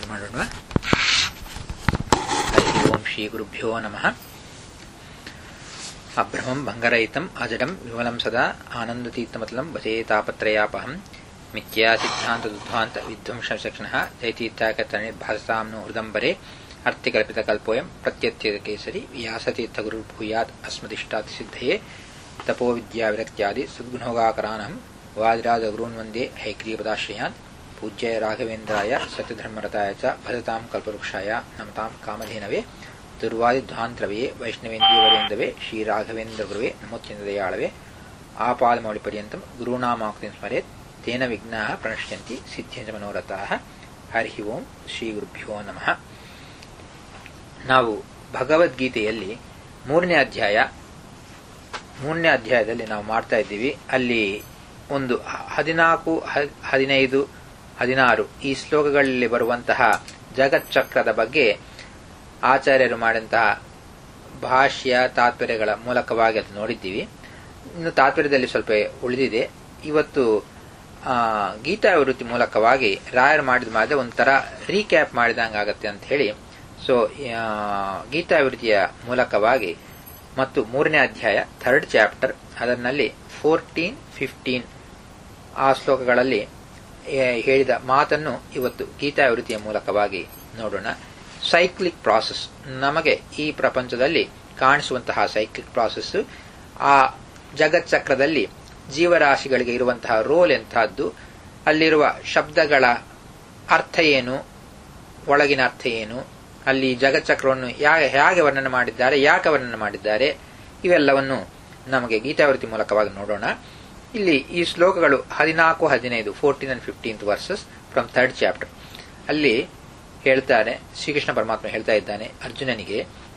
ಮಾಡೋಣ ಹರಿ ಓಂ ಶ್ರೀ ಗುರುಭ್ಯೋ ನಮಃ ಅಭ್ರಮಂ ಭಂಗರಹಿತಂ ಅಜಡಂ ವಿಮಲಂ ಸದಾ ಆನಂದತೀರ್ಥಮತಲಂ ಭಜೇ ತಾಪತ್ರಯಾಪಹಂ ಮಿಥ್ಯಾ ಸಿದ್ಧಾಂತ ದುಧ್ವಾಂತ ವಿಧ್ವಂಸ ಶಿಕ್ಷಣ ಜೈತೀರ್ಥಾಕರ್ತಾಂ ಹೃದಂಬರೆ ಅರ್ಥಿಕಲ್ಪಿತಕಲ್ಪೋಯಂ ಪ್ರತ್ಯತ್ಯದ ಕೇಸರಿ ವ್ಯಾಸತೀರ್ಥ ಗುರು ಭೂಯಾತ್ ಅಸ್ಮದಿಷ್ಟಾತಿ ಸಿದ್ಧಯೇ ತಪೋ ವಿದ್ಯಾವಿರಕ್ತ್ಯಾದಿ ಸದ್ಗುಣೋಗಾಕರಾನಹಂ ವಾದಿರಾಜ ಗುರುನ್ ವಂದೇ ಹೈಗ್ರೀಪದಾಶ್ರಯಾನ್ ಪೂಜ್ಯಾಯ ರಾಘವೇಂದ್ರಾಯ ಸತ್ಯಧರ್ಮರತಾಯ ಚ ಭಜತಾಂ ಕಲ್ಪವೃಕ್ಷಾಯ ನಮತಾಂ ಕಾಮಧೇನವೇ ದುರ್ವಾದಿಧ್ವಾಂತರವೇ ವೈಷ್ಣವೇಂದ್ರಿಯವರೇಂದವೇ ಶ್ರೀರಾಘವೇಂದ್ರ ಗುರುವೇ ನಮೋತ್ಯಂತದಯಾಳವೇ ಆಪಾದಮೌಳಿ ಪರ್ಯಂತಂ ಗುರುನಾಮಾಕ್ತಿಂ ಸ್ಮರೇತ್ ತೇನ ವಿಘ್ನಾ ಪ್ರಣಶ್ಯಂತಿ ಸಿದ್ಧ್ಯಂಚ ಮನೋರಥಾಃ ಹರಿ ಓಂ ಶ್ರೀ ಗುರುಭ್ಯೋ ನಮಃ ನಾವು ಭಗವದ್ಗೀತೆಯಲ್ಲಿ ಮೂರನೇ ಅಧ್ಯಾಯ ಮೂರನೇ ಅಧ್ಯಾಯದಲ್ಲಿ ನಾವು ಮಾಡ್ತಾ ಇದ್ದೀವಿ ಅಲ್ಲಿ ಒಂದು ಹದಿನಾಲ್ಕು ಹದಿನೈದು ಹದಿನಾರು ಈ ಶ್ಲೋಕಗಳಲ್ಲಿ ಬರುವಂತಹ ಜಗಚ್ಚಕ್ರದ ಬಗ್ಗೆ ಆಚಾರ್ಯರು ಮಾಡಿದಂತಹ ಭಾಷ್ಯ ತಾತ್ಪರ್ಯಗಳ ಮೂಲಕವಾಗಿ ಅದು ನೋಡಿದ್ದೀವಿ ಇನ್ನು ತಾತ್ಪರ್ಯದಲ್ಲಿ ಸ್ವಲ್ಪ ಉಳಿದಿದೆ ಇವತ್ತು ಗೀತಾವೃತ್ತಿ ಮೂಲಕವಾಗಿ ರಾಯರ್ ಮಾಡಿದ ಮಾಡಿದ್ರೆ ಒಂಥರ ರೀಕ್ಯಾಪ್ ಮಾಡಿದಂಗಾಗತ್ತೆ ಅಂತ ಹೇಳಿ ಸೊ ಗೀತಾವೃತ್ತಿಯ ಮೂಲಕವಾಗಿ ಮತ್ತು ಮೂರನೇ ಅಧ್ಯಾಯ ಥರ್ಡ್ ಚಾಪ್ಟರ್ ಅದರಲ್ಲಿ ಫೋರ್ಟೀನ್ ಫಿಫ್ಟೀನ್ ಆ ಶ್ಲೋಕಗಳಲ್ಲಿ ಹೇಳಿದ ಮಾತನ್ನು ಇವತ್ತು ಗೀತಾವೃತ್ತಿಯ ಮೂಲಕವಾಗಿ ನೋಡೋಣ ಸೈಕ್ಲಿಕ್ ಪ್ರಾಸೆಸ್ ನಮಗೆ ಈ ಪ್ರಪಂಚದಲ್ಲಿ ಕಾಣಿಸುವಂತಹ ಸೈಕ್ಲಿಕ್ ಪ್ರಾಸೆಸ್ ಆ ಜಗಚ್ಚಕ್ರದಲ್ಲಿ ಜೀವರಾಶಿಗಳಿಗೆ ಇರುವಂತಹ ರೋಲ್ ಎಂತಹದ್ದು ಅಲ್ಲಿರುವ ಶಬ್ದಗಳ ಅರ್ಥ ಏನು ಒಳಗಿನ ಅರ್ಥ ಏನು ಅಲ್ಲಿ ಜಗಚ್ಚಕ್ರವನ್ನು ಹೇಗೆ ವರ್ಣನೆ ಮಾಡಿದ್ದಾರೆ ಯಾಕೆ ವರ್ಣನೆ ಮಾಡಿದ್ದಾರೆ ಇವೆಲ್ಲವನ್ನು ನಮಗೆ ಗೀತಾವೃತ್ತಿ ಮೂಲಕವಾಗಿ ನೋಡೋಣ ಇಲ್ಲಿ ಈ ಶ್ಲೋಕಗಳು ಹದಿನಾಲ್ಕು ಹದಿನೈದು fourteen and fifteenth verses from third chapter ಅಲ್ಲಿ ಹೇಳ್ತಾರೆ ಶ್ರೀಕೃಷ್ಣ ಪರಮಾತ್ಮ ಹೇಳ್ತಾ ಇದ್ದಾನೆ ಅರ್ಜುನನಿಗೆ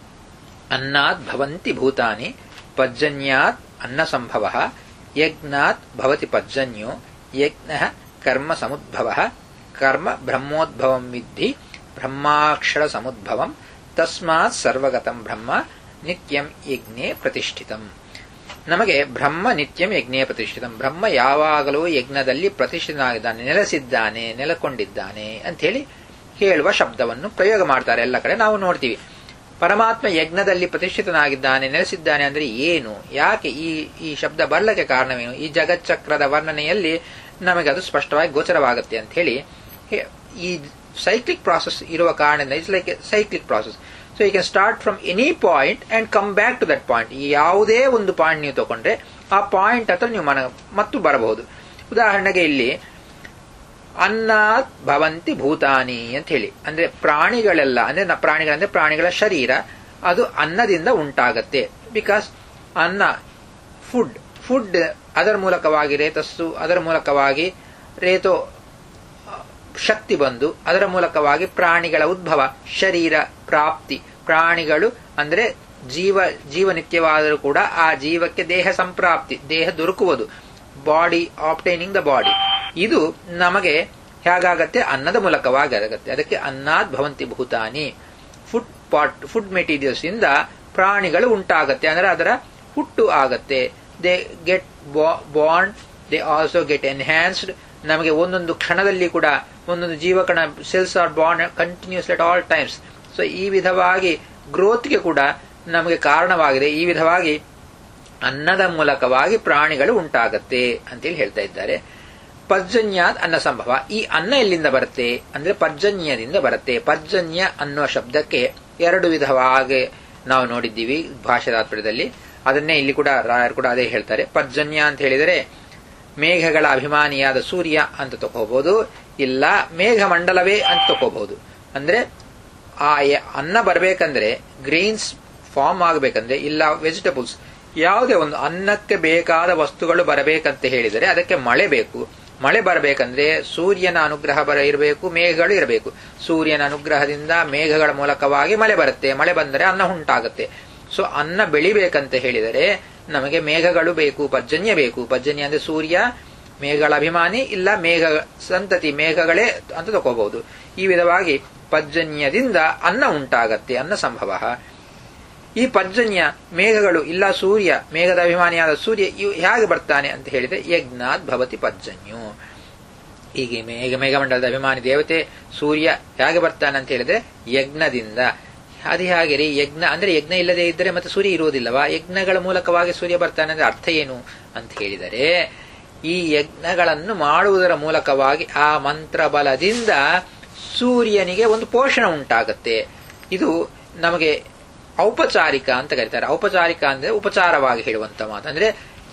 ಅನ್ನಾತ್ ಭವಂತಿ ಭೂತಾನಿ ಪರ್ಜನ್ಯಾತ್ ಅನ್ನ ಸಂಭವ ಯಜ್ಞಾತ್ ಭವತಿ ಪರ್ಜನ್ಯೋ ಯಜ್ಞ ಕರ್ಮ ಸಮುದ್ಭವ ಕರ್ಮ ಬ್ರಹ್ಮೋದ್ಭವಂ ವಿದ್ಧಿ ಬ್ರಹ್ಮಾಕ್ಷರ ಸಮುದ್ಭವಂ ತಸ್ಮಾತ್ ಸರ್ವಗತಂ ಬ್ರಹ್ಮ ನಿತ್ಯಂ ಯಜ್ಞೆ ಪ್ರತಿಷ್ಠಿತಂ ನಮಗೆ ಬ್ರಹ್ಮ ನಿತ್ಯಂ ಯಜ್ಞೆ ಪ್ರತಿಷ್ಠಿತಂ ಬ್ರಹ್ಮ ಯಾವಾಗಲೂ ಯಜ್ಞದಲ್ಲಿ ಪ್ರತಿಷ್ಠಿತನಾಗಿದ್ದಾನೆ ನೆಲೆಸಿದ್ದಾನೆ ನೆಲೆಕೊಂಡಿದ್ದಾನೆ ಅಂತ ಹೇಳಿ ಹೇಳುವ ಶಬ್ದವನ್ನು ಪ್ರಯೋಗ ಮಾಡ್ತಾರೆ ಎಲ್ಲ ಕಡೆ ನಾವು ನೋಡ್ತೀವಿ ಪರಮಾತ್ಮ ಯಜ್ಞದಲ್ಲಿ ಪ್ರತಿಷ್ಠಿತನಾಗಿದ್ದಾನೆ ನೆಲೆಸಿದ್ದಾನೆ ಅಂದ್ರೆ ಏನು ಯಾಕೆ ಈ ಈ ಶಬ್ದ ಬರ್ಲಕ್ಕೆ ಕಾರಣವೇನು ಈ ಜಗಚ್ಚಕ್ರದ ವರ್ಣನೆಯಲ್ಲಿ ನಮಗೆ ಅದು ಸ್ಪಷ್ಟವಾಗಿ ಗೋಚರವಾಗುತ್ತೆ ಅಂತ ಹೇಳಿ ಈ ಸೈಕ್ಲಿಕ್ ಪ್ರಾಸೆಸ್ ಇರುವ ಕಾರಣದಿಂದ it's like cyclic process so you can start from any point and come back to that point ಯಾವುದೇ ಒಂದು ಪಾಯಿಂಟ್ ನೀವು ತಗೊಂಡ್ರೆ ಆ ಪಾಯಿಂಟ್ ಹತ್ರ ನೀವು ಮನ ಮತ್ತು ಬರಬಹುದು ಉದಾಹರಣೆಗೆ ಇಲ್ಲಿ ಅನ್ನಾತ್ ಭವಂತಿ ಭೂತಾನಿ ಅಂತ ಹೇಳಿ ಅಂದ್ರೆ ಪ್ರಾಣಿಗಳೆಲ್ಲ ಅಂದ್ರೆ ಪ್ರಾಣಿಗಳಂದ್ರೆ ಪ್ರಾಣಿಗಳ ಶರೀರ ಅದು ಅನ್ನದಿಂದ ಉಂಟಾಗತ್ತೆ ಬಿಕಾಸ್ ಅನ್ನ ಫುಡ್ ಫುಡ್ ಅದರ ಮೂಲಕವಾಗಿ ರೇತಸ್ಸು ಅದರ ಮೂಲಕವಾಗಿ ರೇತೋ ಶಕ್ತಿ ಬಂದು ಅದರ ಮೂಲಕವಾಗಿ ಪ್ರಾಣಿಗಳ ಉದ್ಭವ ಶರೀರ ಪ್ರಾಪ್ತಿ ಪ್ರಾಣಿಗಳು ಅಂದ್ರೆ ಜೀವ ಜೀವನಿತ್ಯವಾದರೂ ಕೂಡ ಆ ಜೀವಕ್ಕೆ ದೇಹ ಸಂಪ್ರಾಪ್ತಿ ದೇಹ ದೊರಕುವುದು ಬಾಡಿ ಆಪ್ಟೈನಿಂಗ್ ದ ಬಾಡಿ ಇದು ನಮಗೆ ಹೇಗಾಗತ್ತೆ ಅನ್ನದ ಮೂಲಕವಾಗಿ ಆಗತ್ತೆ ಅದಕ್ಕೆ ಅನ್ನಾದ್ ಭವಂತಿ ಭೂತಾನಿ ಫುಡ್ ಪಾಟ್ ಫುಡ್ ಮೆಟೀರಿಯಲ್ಸ್ ಇಂದ ಪ್ರಾಣಿಗಳು ಉಂಟಾಗತ್ತೆ ಅಂದ್ರೆ ಅದರ ಹುಟ್ಟು ಆಗತ್ತೆ ದೇ ಗೆಟ್ ಬಾಂಡ್ ದೇ ಆಲ್ಸೋ ಗೆಟ್ ಎನ್ಹ್ಯಾನ್ಸ್ಡ್ ನಮಗೆ ಒಂದೊಂದು ಕ್ಷಣದಲ್ಲಿ ಕೂಡ ಒಂದೊಂದು ಜೀವಕಣ ಸೆಲ್ಸ್ ಆರ್ ಬಾಂಡ್ continuous at all times so ಈ ವಿಧವಾಗಿ ಗ್ರೋತ್ಗೆ ಕೂಡ ನಮಗೆ ಕಾರಣವಾಗಿದೆ ಈ ವಿಧವಾಗಿ ಅನ್ನದ ಮೂಲಕವಾಗಿ ಪ್ರಾಣಿಗಳು ಉಂಟಾಗತ್ತೆ ಅಂತೇಳಿ ಹೇಳ್ತಾ ಇದ್ದಾರೆ ಪರ್ಜನ್ಯಾದ್ ಅನ್ನ ಸಂಭವ ಈ ಅನ್ನ ಎಲ್ಲಿಂದ ಬರುತ್ತೆ ಅಂದ್ರೆ ಪರ್ಜನ್ಯದಿಂದ ಬರುತ್ತೆ ಪರ್ಜನ್ಯ ಅನ್ನುವ ಶಬ್ದಕ್ಕೆ ಎರಡು ವಿಧವಾಗಿ ನಾವು ನೋಡಿದ್ದೀವಿ ಭಾಷಾತಾತ್ಪರ್ಯದಲ್ಲಿ ಅದನ್ನೇ ಇಲ್ಲಿ ಕೂಡ ರಾಯರು ಕೂಡ ಅದೇ ಹೇಳ್ತಾರೆ ಪರ್ಜನ್ಯ ಅಂತ ಹೇಳಿದರೆ ಮೇಘಗಳ ಅಭಿಮಾನಿಯಾದ ಸೂರ್ಯ ಅಂತ ತಗೋಬಹುದು ಇಲ್ಲ ಮೇಘ ಮಂಡಲವೇ ಅಂತ ತಗೋಬಹುದು ಅಂದ್ರೆ ಆ ಅನ್ನ ಬರಬೇಕಂದ್ರೆ ಗ್ರೀನ್ಸ್ ಫಾರ್ಮ್ ಆಗಬೇಕಂದ್ರೆ ಇಲ್ಲ ವೆಜಿಟಬಲ್ಸ್ ಯಾವುದೇ ಒಂದು ಅನ್ನಕ್ಕೆ ಬೇಕಾದ ವಸ್ತುಗಳು ಬರಬೇಕಂತ ಹೇಳಿದರೆ ಅದಕ್ಕೆ ಮಳೆ ಬೇಕು ಮಳೆ ಬರಬೇಕಂದ್ರೆ ಸೂರ್ಯನ ಅನುಗ್ರಹ ಬರ ಇರಬೇಕು ಮೇಘಗಳು ಇರಬೇಕು ಸೂರ್ಯನ ಅನುಗ್ರಹದಿಂದ ಮೇಘಗಳ ಮೂಲಕವಾಗಿ ಮಳೆ ಬರುತ್ತೆ ಮಳೆ ಬಂದರೆ ಅನ್ನ ಉಂಟಾಗುತ್ತೆ ಸೊ ಅನ್ನ ಬೆಳಿಬೇಕಂತ ಹೇಳಿದರೆ ನಮಗೆ ಮೇಘಗಳು ಬೇಕು ಪರ್ಜನ್ಯ ಬೇಕು ಪರ್ಜನ್ಯ ಅಂದ್ರೆ ಸೂರ್ಯ ಮೇಘಗಳ ಅಭಿಮಾನಿ ಇಲ್ಲ ಮೇಘ ಸಂತತಿ ಮೇಘಗಳೇ ಅಂತ ತಗೋಬಹುದು ಈ ವಿಧವಾಗಿ ಪರ್ಜನ್ಯದಿಂದ ಅನ್ನ ಉಂಟಾಗತ್ತೆ ಅನ್ನ ಸಂಭವ ಈ ಪರ್ಜನ್ಯ ಮೇಘಗಳು ಇಲ್ಲ ಸೂರ್ಯ ಮೇಘದ ಅಭಿಮಾನಿಯಾದ ಸೂರ್ಯ ಇವು ಹೇಗೆ ಬರ್ತಾನೆ ಅಂತ ಹೇಳಿದ್ರೆ ಯಜ್ಞಾತ್ ಭವತಿ ಪರ್ಜನ್ಯು ಹೀಗೆ ಮೇಘ ಮೇಘಮಂಡಲದ ಅಭಿಮಾನಿ ದೇವತೆ ಸೂರ್ಯ ಹೇಗೆ ಬರ್ತಾನೆ ಅಂತ ಹೇಳಿದ್ರೆ ಯಜ್ಞದಿಂದ ಅದು ಹಾಗೆ ರೀ ಯಜ್ಞ ಅಂದ್ರೆ ಯಜ್ಞ ಇಲ್ಲದೆ ಇದ್ದರೆ ಮತ್ತೆ ಸೂರ್ಯ ಇರುವುದಿಲ್ಲವಾ ಯಜ್ಞಗಳ ಮೂಲಕವಾಗಿ ಸೂರ್ಯ ಬರ್ತಾನೆ ಅಂದ್ರೆ ಅರ್ಥ ಏನು ಅಂತ ಹೇಳಿದರೆ ಈ ಯಜ್ಞಗಳನ್ನು ಮಾಡುವುದರ ಮೂಲಕವಾಗಿ ಆ ಮಂತ್ರ ಬಲದಿಂದ ಸೂರ್ಯನಿಗೆ ಒಂದು ಪೋಷಣ ಉಂಟಾಗತ್ತೆ ಇದು ನಮಗೆ ಔಪಚಾರಿಕ ಅಂತ ಕರೀತಾರೆ ಔಪಚಾರಿಕ ಅಂದ್ರೆ ಉಪಚಾರವಾಗಿ ಹೇಳುವಂತ ಮಾತು ಅಂದ್ರೆ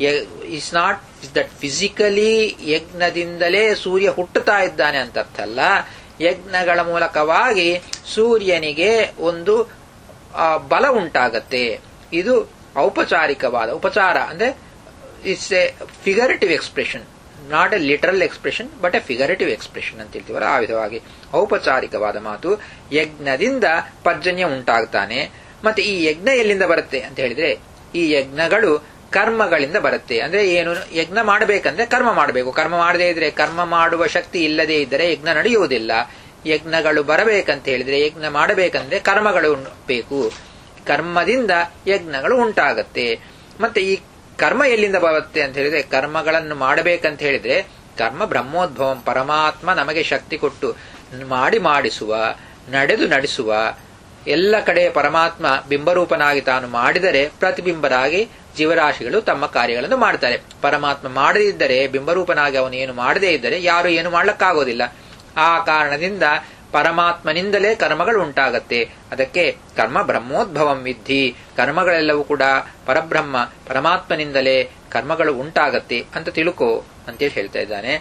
is not is that physically ಯಜ್ಞದಿಂದಲೇ ಸೂರ್ಯ ಹುಟ್ಟುತ್ತಾ ಇದ್ದಾನೆ ಅಂತ ಅರ್ಥ ಅಲ್ಲ ಯಜ್ಞಗಳ ಮೂಲಕವಾಗಿ ಸೂರ್ಯನಿಗೆ ಒಂದು ಆ, ಬಲ ಉಂಟಾಗತ್ತೆ ಇದು ಔಪಚಾರಿಕವಾದ ಉಪಚಾರ ಅಂದ್ರೆ it's a figurative expression not a literal expression but a figurative expression ಅಂತ ಹೇಳ್ತೀವಲ್ಲ ಆ ವಿಧವಾಗಿ ಔಪಚಾರಿಕವಾದ ಮಾತು ಯಜ್ಞದಿಂದ ಪರ್ಜನ್ಯ ಉಂಟಾಗ್ತಾನೆ ಮತ್ತೆ ಈ ಯಜ್ಞ ಎಲ್ಲಿಂದ ಬರುತ್ತೆ ಅಂತ ಹೇಳಿದ್ರೆ ಈ ಯಜ್ಞಗಳು ಕರ್ಮಗಳಿಂದ ಬರುತ್ತೆ ಅಂದ್ರೆ ಏನು ಯಜ್ಞ ಮಾಡಬೇಕಂದ್ರೆ ಕರ್ಮ ಮಾಡಬೇಕು ಕರ್ಮ ಮಾಡದೇ ಇದ್ರೆ ಕರ್ಮ ಮಾಡುವ ಶಕ್ತಿ ಇಲ್ಲದೆ ಇದ್ದರೆ ಯಜ್ಞ ನಡೆಯುವುದಿಲ್ಲ ಯಜ್ಞಗಳು ಬರಬೇಕಂತ ಹೇಳಿದ್ರೆ ಯಜ್ಞ ಮಾಡಬೇಕಂದ್ರೆ ಕರ್ಮಗಳು ಉಂಟು- ಬೇಕು ಕರ್ಮದಿಂದ ಯಜ್ಞಗಳು ಉಂಟಾಗತ್ತೆ ಮತ್ತೆ ಈ ಕರ್ಮ ಎಲ್ಲಿಂದ ಬರುತ್ತೆ ಅಂತ ಹೇಳಿದ್ರೆ ಕರ್ಮಗಳನ್ನು ಮಾಡಬೇಕಂತ ಹೇಳಿದ್ರೆ ಕರ್ಮ ಬ್ರಹ್ಮೋದ್ಭವಂ ಪರಮಾತ್ಮ ನಮಗೆ ಶಕ್ತಿ ಕೊಟ್ಟು ಮಾಡಿ ಮಾಡಿಸುವ ನಡೆದು ನಡೆಸುವ ಎಲ್ಲ ಕಡೆ ಪರಮಾತ್ಮ ಬಿಂಬರೂಪನಾಗಿ ತಾನು ಮಾಡಿದರೆ ಪ್ರತಿಬಿಂಬರಾಗಿ ಜೀವರಾಶಿಗಳು ತಮ್ಮ ಕಾರ್ಯಗಳನ್ನು ಮಾಡ್ತಾರೆ ಪರಮಾತ್ಮ ಮಾಡದಿದ್ದರೆ ಬಿಂಬರೂಪನಾಗಿ ಅವನು ಏನು ಮಾಡದೇ ಇದ್ದರೆ ಯಾರು ಏನು ಮಾಡ್ಲಕ್ಕಾಗೋದಿಲ್ಲ ಆ ಕಾರಣದಿಂದ ಪರಮಾತ್ಮನಿಂದಲೇ ಕರ್ಮಗಳು ಉಂಟಾಗತ್ತೆ ಅದಕ್ಕೆ ಕರ್ಮ ಬ್ರಹ್ಮೋದ್ಭವಂ ವಿದ್ಧಿ ಕರ್ಮಗಳೆಲ್ಲವೂ ಕೂಡ ಪರಬ್ರಹ್ಮ ಪರಮಾತ್ಮನಿಂದಲೇ ಕರ್ಮಗಳು ಉಂಟಾಗತ್ತೆ ಅಂತ ತಿಳುಕೋ ಅಂತೇಳಿ ಹೇಳ್ತಾ ಇದ್ದಾನೆ